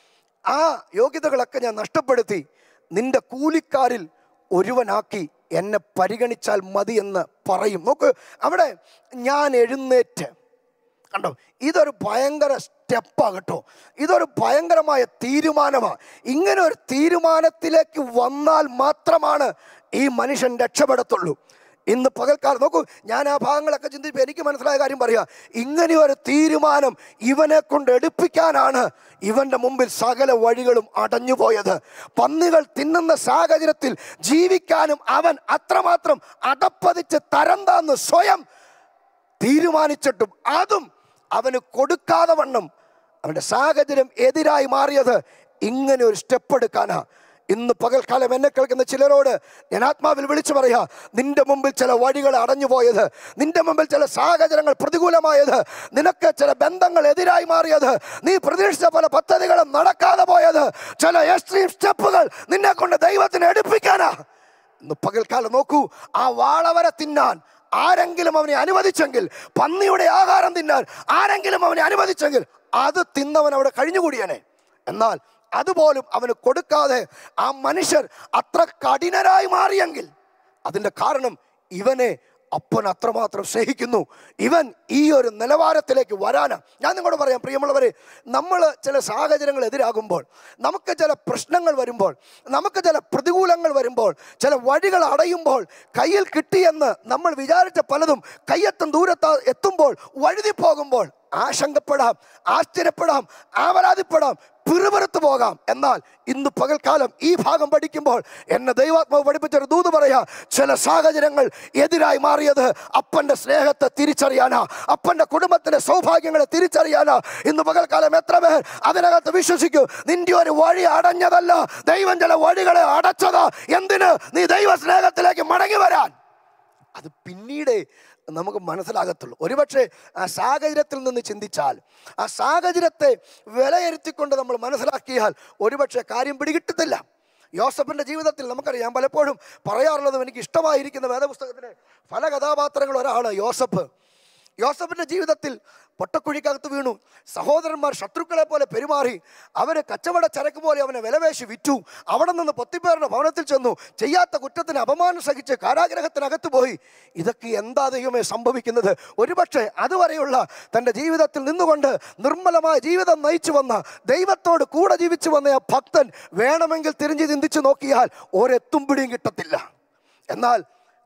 ആ യോഗ്യതകളൊക്കെ ഞാൻ നഷ്ടപ്പെടുത്തി നിന്റെ കൂലിക്കാരിൽ ഒരുവനാക്കി എന്നെ പരിഗണിച്ചാൽ മതി എന്ന് പറയും നോക്ക് അവിടെ ഞാൻ എഴുന്നേറ്റ് കണ്ടോ ഇതൊരു ഭയങ്കര സ്റ്റെപ്പാണ് കേട്ടോ ഇതൊരു ഭയങ്കരമായ തീരുമാനമാണ് ഇങ്ങനെ ഒരു തീരുമാനത്തിലേക്ക് വന്നാൽ മാത്രമാണ് ഈ മനുഷ്യൻ രക്ഷപ്പെടത്തുള്ളൂ ഇന്ന് പകൽക്കാലം നോക്കൂ ഞാൻ ആ ഭാഗങ്ങളൊക്കെ ചിന്തിച്ചപ്പോൾ എനിക്ക് മനസ്സിലായ കാര്യം പറയാം ഇങ്ങനെ ഒരു തീരുമാനം ഇവനെ കൊണ്ട് എടുപ്പിക്കാനാണ് ഇവന്റെ മുമ്പിൽ സകല വഴികളും അടഞ്ഞുപോയത് പന്നികൾ തിന്നുന്ന സാഹചര്യത്തിൽ ജീവിക്കാനും അവൻ അത്രമാത്രം അടപ്പതിച്ച് തരം താന്ന് സ്വയം തീരുമാനിച്ചിട്ടും അതും അവന് കൊടുക്കാതെ വണ്ണം അവൻ്റെ സാഹചര്യം എതിരായി മാറിയത് ഇങ്ങനെ ഒരു സ്റ്റെപ്പ് എടുക്കാനാ ഇന്ന് പകൽക്കാലം എന്നെ കേൾക്കുന്ന ചിലരോട് ഞാൻ ആത്മാവിൽ വിളിച്ചു പറയാ നിന്റെ മുമ്പിൽ ചില വഴികൾ അടഞ്ഞു പോയത് നിന്റെ മുമ്പിൽ ചില സാഹചര്യങ്ങൾ പ്രതികൂലമായത് നിനക്ക് ചില ബന്ധങ്ങൾ എതിരായി മാറിയത് നീ പ്രതീക്ഷിച്ച പല പദ്ധതികളും നടക്കാതെ പോയത് ചില എക്സ്ട്രീം സ്റ്റെപ്പുകൾ നിന്നെ കൊണ്ട് ദൈവത്തിന് എടുപ്പിക്കാനാ ഇന്ന് പകൽക്കാലം നോക്കൂ ആ വാളവര തിന്നാൻ ആരെങ്കിലും അവനെ അനുവദിച്ചെങ്കിൽ പന്നിയുടെ ആഹാരം തിന്നാൻ ആരെങ്കിലും അവനെ അനുവദിച്ചെങ്കിൽ അത് തിന്നവൻ അവിടെ കഴിഞ്ഞുകൂടിയനെ എന്നാൽ അതുപോലും അവന് കൊടുക്കാതെ ആ മനുഷ്യർ അത്ര കഠിനരായി മാറിയെങ്കിൽ അതിൻ്റെ കാരണം ഇവനെ അപ്പൻ അത്രമാത്രം സ്നേഹിക്കുന്നു ഇവൻ ഈ ഒരു നിലവാരത്തിലേക്ക് വരാനാ ഞാൻ നിങ്ങളോട് പറയാം പ്രിയമുള്ളവരെ നമ്മൾ ചില സാഹചര്യങ്ങൾ എതിരാകുമ്പോൾ നമുക്ക് ചില പ്രശ്നങ്ങൾ വരുമ്പോൾ നമുക്ക് ചില പ്രതികൂലങ്ങൾ വരുമ്പോൾ ചില വഴികൾ അടയുമ്പോൾ കയ്യിൽ കിട്ടിയെന്ന് നമ്മൾ വിചാരിച്ച പലതും കയ്യെത്തും ദൂരത്ത് എത്തുമ്പോൾ വഴുതി പോകുമ്പോൾ ആശങ്കപ്പെടാം ആശ്ചര്യപ്പെടാം ആവലാതിപ്പെടാം പിറുപിറുത്തു പോകാം എന്നാൽ ഇന്ന് പകൽക്കാലം ഈ ഭാഗം പഠിക്കുമ്പോൾ എന്നെ ദൈവാത്മാവ് പഠിപ്പിച്ചൊരു ദൂത് പറയാ ചില സാഹചര്യങ്ങൾ എതിരായി മാറിയത് അപ്പന്റെ സ്നേഹത്തെ തിരിച്ചറിയാനാ അപ്പന്റെ കുടുംബത്തിന്റെ സൗഭാഗ്യങ്ങളെ തിരിച്ചറിയാനാ ഇന്ന് പകൽക്കാലം എത്ര പേർ അതിനകത്ത് വിശ്വസിക്കൂ നിന്റെ ഒരു വഴി അടഞ്ഞതല്ല ദൈവം ചില വഴികളെ അടച്ചത് എന്തിന് നീ ദൈവ സ്നേഹത്തിലേക്ക് മടങ്ങി വരാൻ അത് പിന്നീട് നമുക്ക് മനസ്സിലാകത്തുള്ളൂ ഒരുപക്ഷെ ആ സാഹചര്യത്തിൽ നിന്ന് ചിന്തിച്ചാൽ ആ സാഹചര്യത്തെ വിലയിരുത്തിക്കൊണ്ട് നമ്മൾ മനസ്സിലാക്കിയാൽ ഒരുപക്ഷെ കാര്യം പിടികിട്ടത്തില്ല യോസഫിൻ്റെ ജീവിതത്തിൽ നമുക്കറിയാം പലപ്പോഴും പറയാറുള്ളതും എനിക്ക് ഇഷ്ടമായിരിക്കുന്ന വേദപുസ്തകത്തിലെ പല കഥാപാത്രങ്ങൾ ഒരാൾ യോസഫ് യോസഫിൻ്റെ ജീവിതത്തിൽ പൊട്ടക്കുഴിക്കകത്ത് വീണു സഹോദരന്മാർ ശത്രുക്കളെ പോലെ പെരുമാറി അവന് കച്ചവട ചരക്ക് പോലെ അവനെ വിലവേശി വിറ്റു അവിടെ നിന്ന് പൊത്തിപ്പേരുടെ ഭവനത്തിൽ ചെന്നു ചെയ്യാത്ത കുറ്റത്തിന് അപമാനം സഹിച്ച് കാരാഗ്രഹത്തിനകത്ത് പോയി ഇതൊക്കെ എന്താ ദൈവമേ സംഭവിക്കുന്നത് ഒരുപക്ഷെ അതുവരെയുള്ള തൻ്റെ ജീവിതത്തിൽ നിന്നുകൊണ്ട് നിർമ്മലമായ ജീവിതം നയിച്ചു വന്ന ദൈവത്തോട് കൂടെ ജീവിച്ചു വന്ന ആ ഭക്തൻ വേണമെങ്കിൽ തിരിഞ്ഞ് ചിന്തിച്ചു നോക്കിയാൽ ഒരെത്തും പിടിയും കിട്ടത്തില്ല എന്നാൽ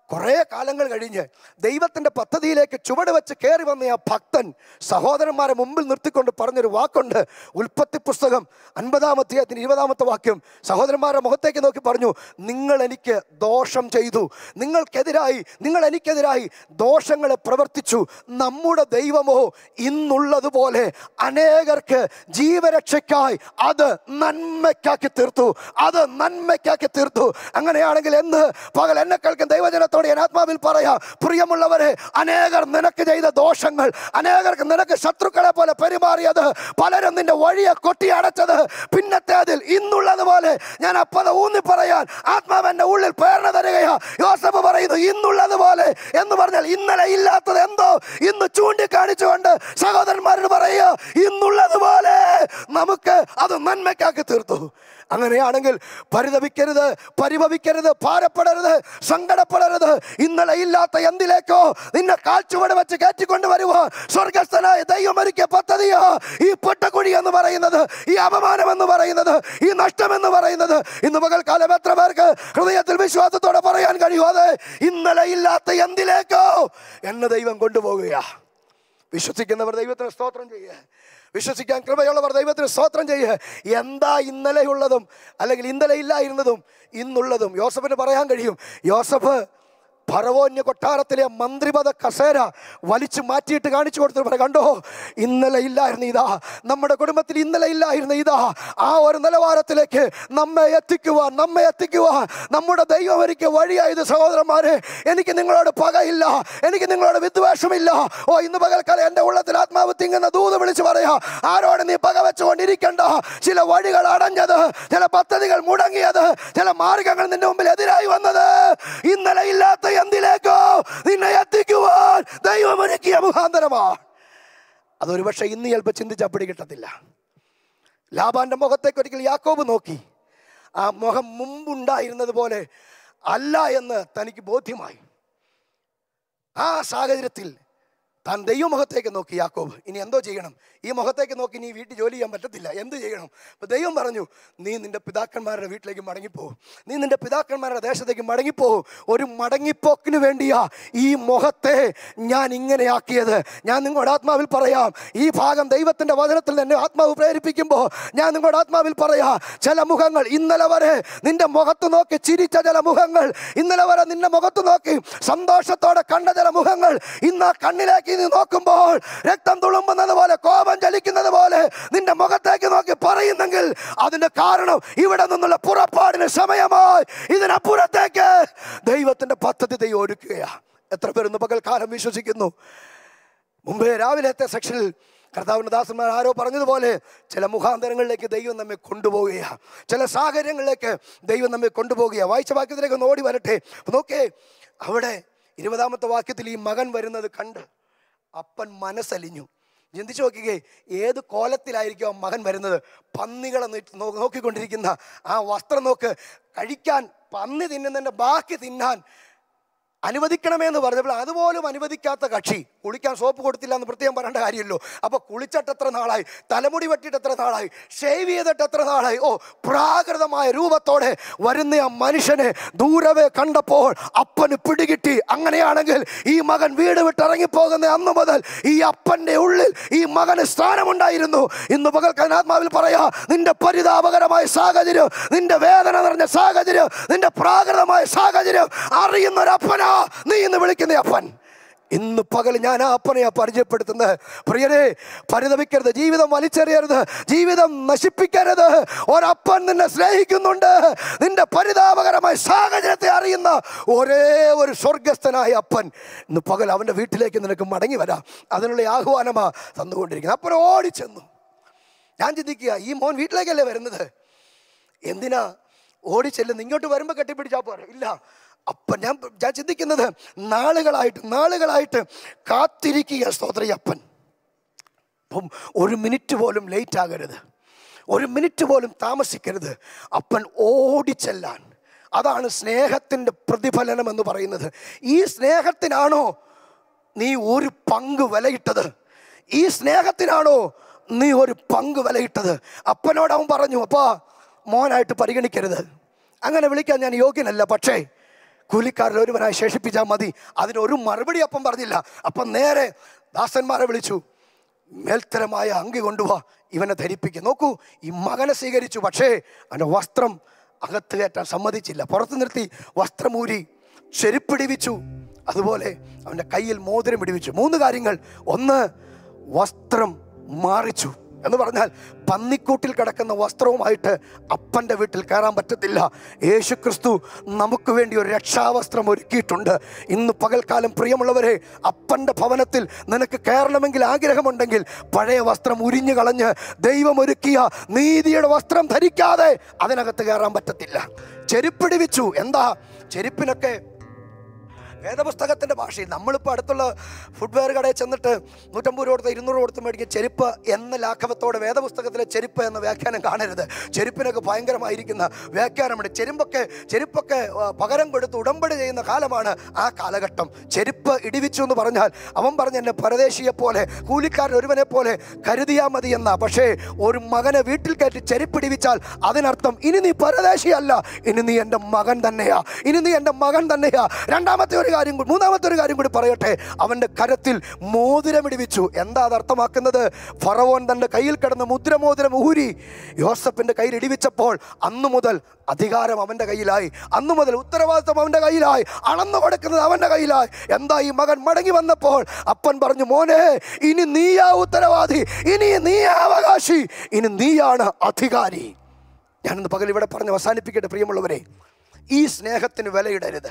കുറേ കാലങ്ങൾ കഴിഞ്ഞ് ദൈവത്തിൻ്റെ പദ്ധതിയിലേക്ക് ചുവട് വെച്ച് കയറി വന്ന ആ ഭക്തൻ സഹോദരന്മാരെ മുമ്പിൽ നിർത്തിക്കൊണ്ട് പറഞ്ഞൊരു വാക്കുണ്ട് ഉൽപ്പത്തി പുസ്തകം അൻപതാമത്തെ അതിന് ഇരുപതാമത്തെ വാക്യം സഹോദരന്മാരുടെ മുഖത്തേക്ക് നോക്കി പറഞ്ഞു നിങ്ങൾ എനിക്ക് ദോഷം ചെയ്തു നിങ്ങൾക്കെതിരായി നിങ്ങൾ എനിക്കെതിരായി ദോഷങ്ങളെ പ്രവർത്തിച്ചു നമ്മുടെ ദൈവമോ ഇന്നുള്ളതുപോലെ അനേകർക്ക് ജീവരക്ഷയ്ക്കായി അത് നന്മയ്ക്കാക്കി തീർത്തു അത് നന്മയ്ക്കാക്കി തീർത്തു അങ്ങനെയാണെങ്കിൽ എന്ന് പകൽ എന്നെ കേൾക്കുന്ന ദൈവജനത്തോട് ഞാൻ ആത്മാവിൽ പറയാം പ്രിയമുള്ളവരെ അനേകർ നിനക്ക് ചെയ്ത ദോഷങ്ങൾ അനേകർക്ക് നിനക്ക് ശത്രുക്കളെ പോലെ പെരുമാറിയത് പലരും നിന്റെ വഴിയെ കൊട്ടി അടച്ചത് പിന്നത്തേതിൽ ഇന്നുള്ളതുപോലെ ഞാൻ അപ്പത ഊന്നി പറയാൻ ആത്മാവ് എന്റെ ഉള്ളിൽ പേരണ തരികയാ യോസഫ് പറയുന്നു ഇന്നുള്ളതുപോലെ എന്ന് പറഞ്ഞാൽ ഇന്നലെ ഇല്ലാത്തത് എന്തോ ഇന്ന് ചൂണ്ടിക്കാണിച്ചുകൊണ്ട് സഹോദരന്മാരോട് പറയുക ഇന്നുള്ളതുപോലെ നമുക്ക് അത് നന്മയ്ക്കാക്കി തീർത്തു അങ്ങനെയാണെങ്കിൽ പരിതപിക്കരുത് പരിഭവിക്കരുത് ഭാരപ്പെടരുത് സങ്കടപ്പെടരുത് ഇന്നലെ ഇല്ലാത്ത എന്തിലേക്കോ നിന്നെ കാൽച്ചുവട് വെച്ച് കയറ്റിക്കൊണ്ട് വരുവോ സ്വർഗസ്ഥനായ ദൈവം ഒരുക്കിയ പദ്ധതിയോ ഈ പൊട്ടക്കുഴി എന്ന് പറയുന്നത് ഈ അപമാനം എന്ന് പറയുന്നത് ഈ നഷ്ടം എന്ന് പറയുന്നത് ഇന്ന് പകൽക്കാലം എത്ര പേർക്ക് ഹൃദയത്തിൽ വിശ്വാസത്തോടെ പറയാൻ കഴിയുമോ അതെ ഇന്നലെ ഇല്ലാത്ത എന്തിലേക്കോ എന്നെ ദൈവം കൊണ്ടുപോകുകയാ വിശ്വസിക്കുന്നവർ ദൈവത്തിന് സ്തോത്രം ചെയ്യുക വിശ്വസിക്കാൻ കൃപയുള്ളവർ ദൈവത്തിന് സ്തോത്രം ചെയ്യുക എന്താ ഇന്നലെയുള്ളതും അല്ലെങ്കിൽ ഇന്നലെ ഇല്ലായിരുന്നതും ഇന്നുള്ളതും യോസഫിന് പറയാൻ കഴിയും യോസഫ് ഫറവോന്യ കൊട്ടാരത്തിലെ മന്ത്രിപദ കസേര വലിച്ചു മാറ്റിയിട്ട് കാണിച്ചു കൊടുത്തു പറ കണ്ടോ ഇന്നലെ ഇല്ലായിരുന്നു ഇതാ നമ്മുടെ കുടുംബത്തിൽ ഇന്നലെ ഇല്ലായിരുന്നു ഇതാ ആ ഒരു നിലവാരത്തിലേക്ക് നമ്മെ എത്തിക്കുവാൻ നമ്മെ എത്തിക്കുവാൻ നമ്മുടെ ദൈവം എനിക്ക് വഴിയായത് സഹോദരന്മാരെ എനിക്ക് നിങ്ങളോട് പകയില്ല എനിക്ക് നിങ്ങളോട് വിദ്വേഷമില്ല ഓ ഇന്ന് പകൽക്കാലം എൻ്റെ ഉള്ളത്തിൽ ആത്മാവ് തിങ്ങുന്ന ദൂത് വിളിച്ച് പറയാ ആരോട് നീ പക വെച്ചുകൊണ്ടിരിക്കണ്ട ചില വഴികൾ അടഞ്ഞത് ചില പദ്ധതികൾ മുടങ്ങിയത് ചില മാർഗങ്ങൾ നിന്റെ മുമ്പിൽ എതിരായി വന്നത് ഇന്നലെ ഇല്ലാത്ത എന്തിലേക്കോ നിന്നെ എത്തിക്കുവാൻ ദൈവം ഒരുക്കിയ മുഖാന്തരമാണ് അതൊരു പക്ഷേ ഇന്ന് ചിലപ്പോൾ ചിന്തിച്ചാൽ പിടി കിട്ടത്തില്ല ലാബാന്റെ മുഖത്തേക്ക് ഒരിക്കൽ യാക്കോബ് നോക്കി ആ മുഖം മുമ്പുണ്ടായിരുന്നത് പോലെ അല്ല എന്ന് തനിക്ക് ബോധ്യമായി ആ സാഹചര്യത്തിൽ താൻ ദൈവമുഖത്തേക്ക് നോക്കി യാക്കോബ് ഇനി എന്തോ ചെയ്യണം ഈ മുഖത്തേക്ക് നോക്കി നീ വീട്ടിൽ ജോലി ചെയ്യാൻ പറ്റത്തില്ല എന്ത് ചെയ്യണം അപ്പോൾ ദൈവം പറഞ്ഞു നീ നിന്റെ പിതാക്കന്മാരുടെ വീട്ടിലേക്ക് മടങ്ങിപ്പോകും നീ നിന്റെ പിതാക്കന്മാരുടെ ദേശത്തേക്ക് മടങ്ങിപ്പോകും ഒരു മടങ്ങിപ്പോക്കിന് വേണ്ടിയാ ഈ മുഖത്തെ ഞാൻ ഇങ്ങനെയാക്കിയത് ഞാൻ നിങ്ങളുടെ ആത്മാവിൽ പറയാം ഈ ഭാഗം ദൈവത്തിൻ്റെ വചനത്തിൽ തന്നെ ആത്മാവ് പ്രേരിപ്പിക്കുമ്പോൾ ഞാൻ നിങ്ങളുടെ ആത്മാവിൽ പറയാം ചില മുഖങ്ങൾ ഇന്നലെ വരെ നിന്റെ മുഖത്ത് നോക്കി ചിരിച്ച ചില മുഖങ്ങൾ ഇന്നലെ വരെ നിന്റെ മുഖത്ത് നോക്കി സന്തോഷത്തോടെ കണ്ട ചില മുഖങ്ങൾ ഇന്ന് ആ കണ്ണിലേക്ക് നീ നോക്കുമ്പോൾ രക്തം തുളുമ്പുന്നത് പോലെ കോപം ചലിക്കുന്നത് പോലെ നിന്റെ മുഖത്തേക്ക് നോക്കി പറയുന്നെങ്കിൽ അതിന്റെ കാരണം ഇവിടെ നിന്നുള്ള പുറപ്പാടിന് സമയമായി ഇതിനപ്പുറത്തേക്ക് ദൈവത്തിന്റെ പദ്ധതി ദൈവം ഒരുക്കുകയാ എത്ര പേർ ഇന്ന് പകൽക്കാലം വിശ്വസിക്കുന്നു മുമ്പേ രാവിലത്തെ സെക്ഷനിൽ കർത്താവിൻ്റെ ദാസന്മാർ ആരോ പറഞ്ഞതുപോലെ ചില മുഖാന്തരങ്ങളിലേക്ക് ദൈവം നമ്മെ കൊണ്ടുപോവുകയാണ് ചില സാഹചര്യങ്ങളിലേക്ക് ദൈവം നമ്മെ കൊണ്ടുപോവുകയാണ് വായിച്ച വാക്യത്തിലേക്ക് ഒന്ന് ഓടി വരട്ടെ അപ്പൊ നോക്കേ അവിടെ ഇരുപതാമത്തെ വാക്യത്തിൽ ഈ മകൻ വരുന്നത് കണ്ട് അപ്പൻ മനസ്സലിഞ്ഞു ചിന്തിച്ചു നോക്കിക്കേ ഏത് കോലത്തിലായിരിക്കും ആ മകൻ വരുന്നത് പന്നികളെ നീ- നോ- നോക്കിക്കൊണ്ടിരിക്കുന്ന ആ വസ്ത്രം നോക്ക് കഴിക്കാൻ പന്നി തിന്നുന്നതിൻ്റെ ബാക്കി തിന്നാൻ അനുവദിക്കണമെന്ന് പറഞ്ഞപ്പോൾ അതുപോലും അനുവദിക്കാത്ത കക്ഷി കുളിക്കാൻ സോപ്പ് കൊടുത്തില്ല എന്ന് പ്രത്യേകം പറയേണ്ട കാര്യമല്ലോ അപ്പോൾ കുളിച്ചിട്ട് എത്ര നാളായി തലമുടി വെട്ടിയിട്ട് എത്ര നാളായി ഷേവ് ചെയ്തിട്ട് എത്ര നാളായി ഓ പ്രാകൃതമായ രൂപത്തോടെ വരുന്ന ആ മനുഷ്യനെ ദൂരവേ കണ്ടപ്പോൾ അപ്പന് പിടികിട്ടി അങ്ങനെയാണെങ്കിൽ ഈ മകൻ വീട് വിട്ടിറങ്ങിപ്പോകുന്ന അന്ന് മുതൽ ഈ അപ്പൻ്റെ ഉള്ളിൽ ഈ മകന് സ്ഥാനമുണ്ടായിരുന്നു ഇന്ന് പകൽക്കാൻ ആത്മാവിൽ പറയാ നിന്റെ പരിതാപകരമായ സാഹചര്യം നിന്റെ വേദന നിറഞ്ഞ സാഹചര്യം നിന്റെ പ്രാകൃതമായ സാഹചര്യം അറിയുന്ന ഒരു അപ്പനാ നീ ഇന്ന് വിളിക്കുന്ന അപ്പൻ ഇന്ന് പകൽ ഞാൻ ആ അപ്പനെയാ പരിചയപ്പെടുത്തുന്നത് പ്രിയരെ പരിതപിക്കരുത് ജീവിതം വലിച്ചെറിയരുത് ജീവിതം നശിപ്പിക്കരുത് ഒരപ്പൻ നിന്നെ സ്നേഹിക്കുന്നുണ്ട് നിന്റെ പരിതാപകരമായ സാഹചര്യത്തെ അറിയുന്ന ഒരേ ഒരു സ്വർഗസ്ഥനായ അപ്പൻ ഇന്ന് പകൽ അവൻ്റെ വീട്ടിലേക്ക് നിനക്ക് മടങ്ങി വരാം അതിനുള്ള ആഹ്വാനമാ തന്നുകൊണ്ടിരിക്കുന്നത് അപ്പൻ ഓടിച്ചെന്നു ഞാൻ ചിന്തിക്കുക ഈ മോൻ വീട്ടിലേക്കല്ലേ വരുന്നത് എന്തിനാ ഓടിച്ചെല്ലുന്നു ഇങ്ങോട്ട് വരുമ്പോൾ കെട്ടിപ്പിടിച്ചാൽ പോരെ ഇല്ല അപ്പൻ ഞാൻ ഞാൻ ചിന്തിക്കുന്നത് നാളുകളായിട്ട് നാളുകളായിട്ട് കാത്തിരിക്കുക സ്തോത്രി അപ്പൻ അപ്പം ഒരു മിനിറ്റ് പോലും ലേറ്റ് ആകരുത് ഒരു മിനിറ്റ് പോലും താമസിക്കരുത് അപ്പൻ ഓടിച്ചെല്ലാൻ അതാണ് സ്നേഹത്തിൻ്റെ പ്രതിഫലനം എന്ന് പറയുന്നത് ഈ സ്നേഹത്തിനാണോ നീ ഒരു പങ്ക് വിലയിട്ടത് ഈ സ്നേഹത്തിനാണോ നീ ഒരു പങ്ക് വിലയിട്ടത് അപ്പനോട് അവൻ പറഞ്ഞു അപ്പാ മോനായിട്ട് പരിഗണിക്കരുത് അങ്ങനെ വിളിക്കാൻ ഞാൻ യോഗ്യനല്ല പക്ഷേ കൂലിക്കാരിൽ ഒരുവനായി ശേഷിപ്പിച്ചാൽ മതി അതിനൊരു മറുപടി അപ്പം പറഞ്ഞില്ല അപ്പം നേരെ ദാസന്മാരെ വിളിച്ചു മേൽത്തരമായ അങ്കി കൊണ്ടുവാ ഇവനെ ധരിപ്പിക്കും നോക്കൂ ഈ മകനെ സ്വീകരിച്ചു പക്ഷേ അവൻ്റെ വസ്ത്രം അകത്ത് കയറ്റാൻ സമ്മതിച്ചില്ല പുറത്ത് നിർത്തി വസ്ത്രമൂരി ചെരുപ്പിടിവിച്ചു അതുപോലെ അവൻ്റെ കയ്യിൽ മോതിരം ഇടിവിച്ചു മൂന്ന് കാര്യങ്ങൾ ഒന്ന് വസ്ത്രം മാറിച്ചു എന്ന് പറഞ്ഞാൽ പന്നിക്കൂട്ടിൽ കിടക്കുന്ന വസ്ത്രവുമായിട്ട് അപ്പൻ്റെ വീട്ടിൽ കയറാൻ പറ്റത്തില്ല യേശു ക്രിസ്തു നമുക്ക് വേണ്ടി ഒരു രക്ഷാവസ്ത്രം ഒരുക്കിയിട്ടുണ്ട് ഇന്ന് പകൽക്കാലം പ്രിയമുള്ളവരെ അപ്പൻ്റെ ഭവനത്തിൽ നിനക്ക് കയറണമെങ്കിൽ ആഗ്രഹമുണ്ടെങ്കിൽ പഴയ വസ്ത്രം ഉരിഞ്ഞു കളഞ്ഞ് ദൈവം ഒരുക്കിയ നീതിയുടെ വസ്ത്രം ധരിക്കാതെ അതിനകത്ത് കയറാൻ പറ്റത്തില്ല ചെരുപ്പിടിവിച്ചു എന്താ ചെരുപ്പിനൊക്കെ വേദപുസ്തകത്തിൻ്റെ ഭാഷയിൽ നമ്മളിപ്പോൾ അടുത്തുള്ള ഫുട്വെയർ കടയിൽ ചെന്നിട്ട് നൂറ്റമ്പത് രൂപ കൊടുത്ത് ഇരുന്നൂറ് കൊടുത്ത് മേടിക്കുക ചെരുപ്പ് എന്ന ലാഘവത്തോടെ വേദപുസ്തകത്തിലെ ചെരുപ്പ് എന്ന വ്യാഖ്യാനം കാണരുത് ചെരുപ്പിനൊക്കെ ഭയങ്കരമായിരിക്കുന്ന വ്യാഖ്യാനമുണ്ട് ചെരുപ്പൊക്കെ ചെരുപ്പൊക്കെ ആ, പകരം കൊടുത്ത് ഉടമ്പടി ചെയ്യുന്ന കാലമാണ് ആ കാലഘട്ടം ചെരുപ്പ് ഇടിവിച്ചു എന്ന് പറഞ്ഞാൽ അവൻ പറഞ്ഞ എന്നെ പരദേശിയെ പോലെ കൂലിക്കാരൻ ഒരുവനെ പോലെ കരുതിയാൽ മതി എന്ന പക്ഷേ ഒരു മകനെ വീട്ടിൽ കയറ്റി ചെരുപ്പിടിവിച്ചാൽ അതിനർത്ഥം ഇനി നീ പരദേശിയല്ല ഇനി നീ എൻ്റെ മകൻ തന്നെയാ ഇനി നീ എൻ്റെ മകൻ തന്നെയാ രണ്ടാമത്തെ ഒരു കാര്യം കൂടി മൂന്നാമത്തെ ഒരു കാര്യം കൂടി പറയട്ടെ അവൻ്റെ കരത്തിൽ മോതിരമിടിവിച്ചു എന്താ അത് അർത്ഥമാക്കുന്നത് ഫറവോൻ തൻ്റെ കയ്യിൽ കിടന്ന മുദ്രമോതിരം ഊരി യോസഫിൻ്റെ കയ്യിൽ ഇടിവിച്ചപ്പോൾ അന്നു മുതൽ അധികാരം അവൻ്റെ കയ്യിലായി അന്നു മുതൽ ഉത്തരവാദിത്വം അവൻ്റെ കയ്യിലായി അളന്നു കൊടുക്കുന്നത് അവൻ്റെ കയ്യിലായി എന്താ ഈ മകൻ മടങ്ങി വന്നപ്പോൾ അപ്പൻ പറഞ്ഞു മോനെ ഇനി നീയാ ഉത്തരവാദി ഇനി നീയാ അവകാശി ഇനി നീയാണ് അധികാരി ഞാനിന്ന് പകൽ ഇവിടെ പറഞ്ഞ് അവസാനിപ്പിക്കട്ടെ പ്രിയമുള്ളവരെ ഈ സ്നേഹത്തിന് വിലയിടരുത്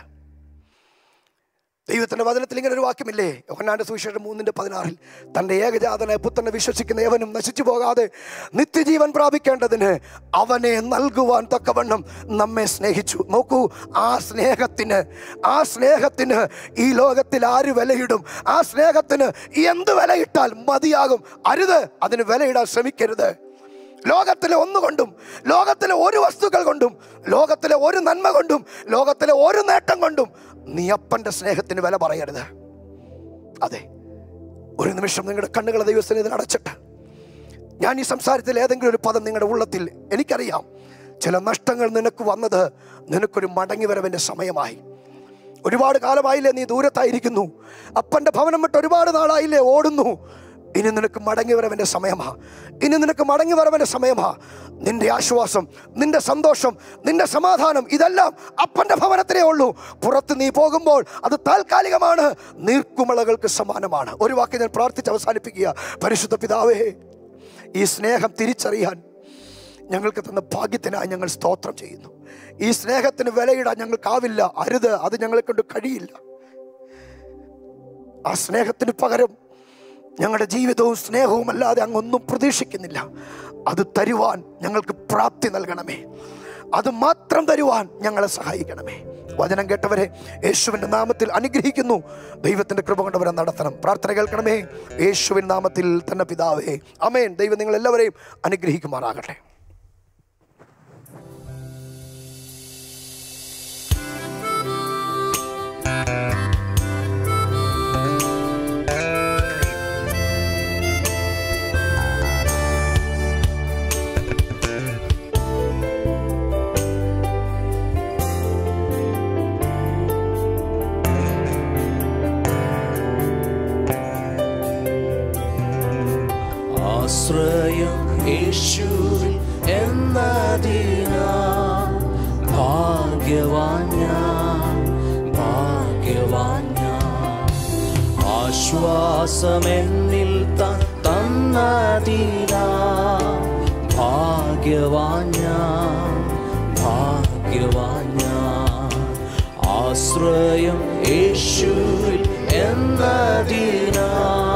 ദൈവത്തിന്റെ വചനത്തിൽ ഇങ്ങനെ ഒരു വാക്യമില്ലേ യോഹന്നാന്റെ സുവിശേഷം മൂന്നിന്റെ പതിനാറിൽ തന്റെ ഏകജാതനെ പുത്രനെ വിശ്വസിക്കുന്ന ഏവനും നശിച്ചു പോകാതെ നിത്യജീവൻ പ്രാപിക്കേണ്ടതിന് അവനെ നൽകുവാൻ തക്കവണ്ണം നമ്മെ സ്നേഹിച്ചു നോക്കൂ ആ സ്നേഹത്തിന് ആ സ്നേഹത്തിന് ഈ ലോകത്തിൽ ആര് വിലയിടും ആ സ്നേഹത്തിന് എന്ത് വിലയിട്ടാൽ മതിയാകും അരുത് അതിന് വിലയിടാൻ ശ്രമിക്കരുത് ലോകത്തിലെ ഒന്നുകൊണ്ടും ലോകത്തിലെ ഒരു വസ്തുക്കൾ കൊണ്ടും ലോകത്തിലെ ഒരു നന്മ കൊണ്ടും ലോകത്തിലെ ഒരു നേട്ടം കൊണ്ടും നീ അപ്പൻ്റെ സ്നേഹത്തിന് വില പറയരുത് അതെ ഒരു നിമിഷം നിങ്ങളുടെ കണ്ണുകളെ ദൈവസ്ഥിതി അടച്ചിട്ട് ഞാൻ ഈ സംസാരത്തിൽ ഏതെങ്കിലും ഒരു പദം നിങ്ങളുടെ ഉള്ളത്തിൽ എനിക്കറിയാം ചില നഷ്ടങ്ങൾ നിനക്ക് വന്നത് നിനക്കൊരു മടങ്ങി വരവിൻ്റെ സമയമായി ഒരുപാട് കാലമായില്ലേ നീ ദൂരത്തായിരിക്കുന്നു അപ്പൻ്റെ ഭവനം വിട്ട് ഒരുപാട് നാളായില്ലേ ഓടുന്നു ഇനി നിനക്ക് മടങ്ങി വരവൻ്റെ സമയമാ ഇനി നിനക്ക് മടങ്ങി വരവൻ്റെ സമയമാ നിന്റെ ആശ്വാസം നിന്റെ സന്തോഷം നിന്റെ സമാധാനം ഇതെല്ലാം അപ്പൻ്റെ ഭവനത്തിലേ ഉള്ളൂ പുറത്ത് നീ പോകുമ്പോൾ അത് താൽക്കാലികമാണ് നീർക്കുമളകൾക്ക് സമാനമാണ് ഒരു വാക്ക് ഞാൻ പ്രാർത്ഥിച്ച് അവസാനിപ്പിക്കുക പരിശുദ്ധ പിതാവേ ഈ സ്നേഹം തിരിച്ചറിയാൻ ഞങ്ങൾക്ക് തന്ന ഭാഗ്യത്തിനായി ഞങ്ങൾ സ്തോത്രം ചെയ്യുന്നു ഈ സ്നേഹത്തിന് വിലയിടാൻ ഞങ്ങൾക്കാവില്ല അരുത് അത് ഞങ്ങളെ കൊണ്ട് കഴിയില്ല ആ സ്നേഹത്തിന് പകരം ഞങ്ങളുടെ ജീവിതവും സ്നേഹവും അല്ലാതെ അങ്ങൊന്നും പ്രതീക്ഷിക്കുന്നില്ല അത് തരുവാൻ ഞങ്ങൾക്ക് പ്രാപ്തി നൽകണമേ അത് മാത്രം തരുവാൻ ഞങ്ങളെ സഹായിക്കണമേ വചനം കേട്ടവരെ യേശുവിൻ്റെ നാമത്തിൽ അനുഗ്രഹിക്കുന്നു ദൈവത്തിൻ്റെ കൃപ കൊണ്ടവരെ നടത്തണം പ്രാർത്ഥന കേൾക്കണമേ യേശുവിൻ നാമത്തിൽ തന്നെ പിതാവേ അമേൻ ദൈവം നിങ്ങൾ എല്ലാവരെയും അനുഗ്രഹിക്കുമാറാകട്ടെ ആശ്രയം യേശുവിൽ എന്നതിനാ ഭാഗ്യവാൻ ഞാൻ ഭാഗ്യവാൻ ഞാൻ ആശ്വാസമെന്നിൽ താൻ തന്നതിനാ ഭാഗ്യവാൻ ഞാൻ ഭാഗ്യവാൻ ഞാൻ ആശ്രയം യേശുവിൽ എന്നതിനാ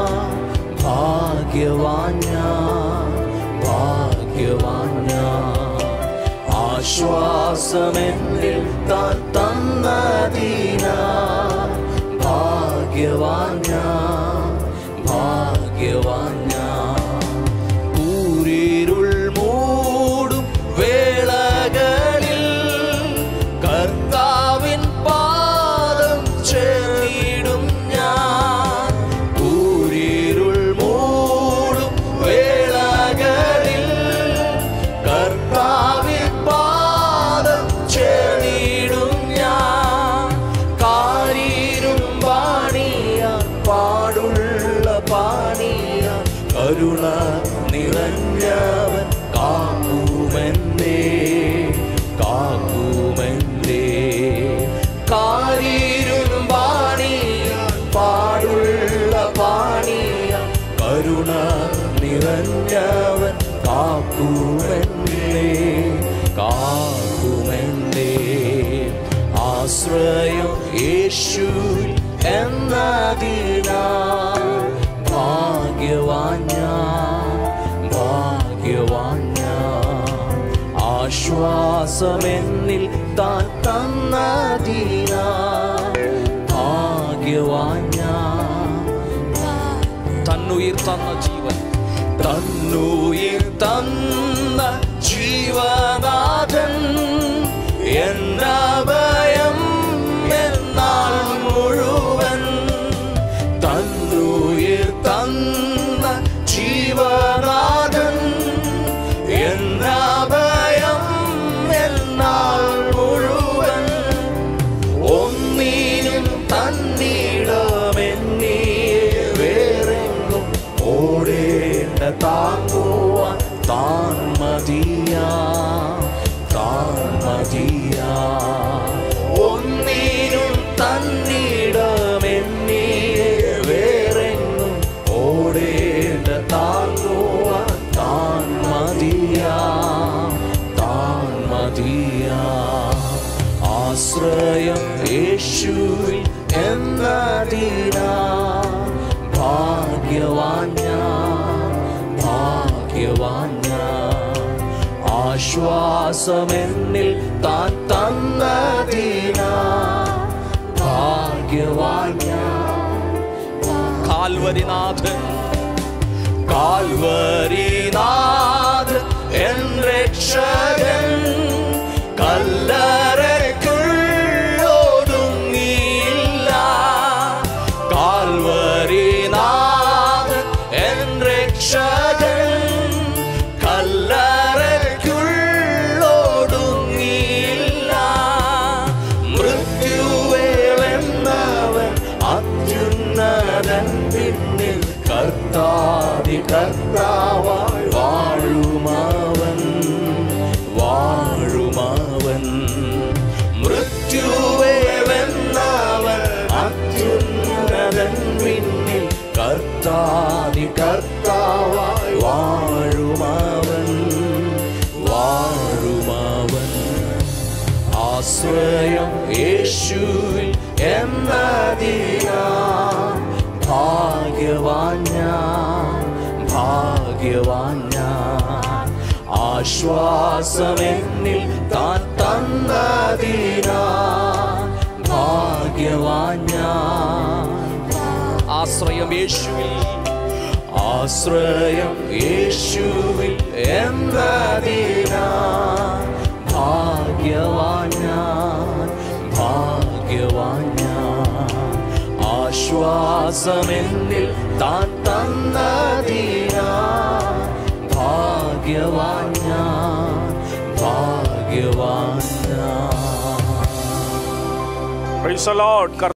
ഭാഗ്യവാൻ ഞാൻ ഭാഗ്യവാൻ ഞാൻ ആശ്വാസമെന്നിൽ താൻ തന്നതിനാ ഭാഗ്യവാൻ ഞാൻ ഭാഗ്യവാൻ ഞാൻ കൂരിരുൾ മൂടും വേളകളിൽ കർത്താവിൻ പാദം ചേർന്നിടും ഞാൻ കൂരിരുൾ മൂടും വേളകളിൽ കർത്താവിൻ പാദം ചേർന്നിടും ഞാൻ കരുണ നിറഞ്ഞവൻ കാക്കുമെന്നേ കാക്കുമെന്നേ കാരീരും പാണിയ പാടുള്ള പാണിയ കരുണ നിറഞ്ഞവൻ കാക്കുമെന്നേ കാക്കുമെന്നേ ആശ്രയം യേശു എന്നതിനാ ഭാഗ്യവാൻ ഞാൻ ഭാഗ്യവാൻ ഞാൻ ആശ്വാസമെന്നിൽ താൻ തന്നതിനാ ഭാഗ്യവാൻ ഞാൻ തന്നുയിർ തന്ന ജീവൻ തന്നുയിർ തന്ന ജീവനാഥൻ എന്നഭയം എന്നാൽ മുഴുവൻ തന്നുയിർ തന്ന ജീവനാഥൻ എന്നഭയം എന്നാൽ മുഴുവൻ ഒന്നിനും തന്നിടമെന്നീ വേറെങ്ങും ഓടേണ്ട താങ്ങുവാൻ താൻ മതിയാ താൻ മതിയാ ഒന്നിനും തന്നിടമെന്നീ വേറെങ്ങും ഓടേണ്ട താങ്ങുവാൻ താൻ മതിയാ താൻ മതിയാ ആശ്രയം യേശുവിൽ എന്നതിനാ ഭാഗ്യവാൻ ഞാൻ ഭാഗ്യവാൻ ഞാൻ ആശ്വാസമെന്നിൽ താൻ തന്നതിനാ ഭാഗ്യവാൻ ഞാൻ കാൽവരിനാഥൻ കാൽവരിനാഥൻ എൻ രക്ഷകൻ കല്ലറയ്ക്കുള്ളൊതുങ്ങിയില്ല കാൽവരിനാഥൻ എൻ രക്ഷകൻ കല്ലറയ്ക്കുള്ളൊതുങ്ങിയില്ല മൃത്യുവേളെന്നവൻ അത്യുന്നതൻ പിന്നിൽ കർത്താതി കർത്താവായി വാഴുമാവൻ വാഴുമാവൻ മൃത്യുവേളെന്നവൻ അത്യുന്നതൻ പിന്നിൽ കർത്താതി കർത്താവായി വാഴുമാവൻ വാഴുമാവൻ ആശ്രയം യേശുവിൽ എന്നതിനാ ഭാഗ്യവാൻ ഞാൻ ഭാഗ്യവാൻ ഞാൻ ആശ്വാസമെന്നിൽ താൻ തന്നതിനാ ഭാഗ്യവാൻ ഞാൻ ആശ്രയം യേശുവിൽ ആശ്രയം യേശുവിൽ എന്നതിനാ ഭാഗ്യവാൻ ഞാൻ ഭാഗ്യവാൻ ഞാൻ ആശ്വാസമെന്നിൽ താൻ തന്നതിനാ ഭാഗ്യവാൻ ഞാൻ ഭാഗ്യവാൻ ഞാൻ Praise the Lord.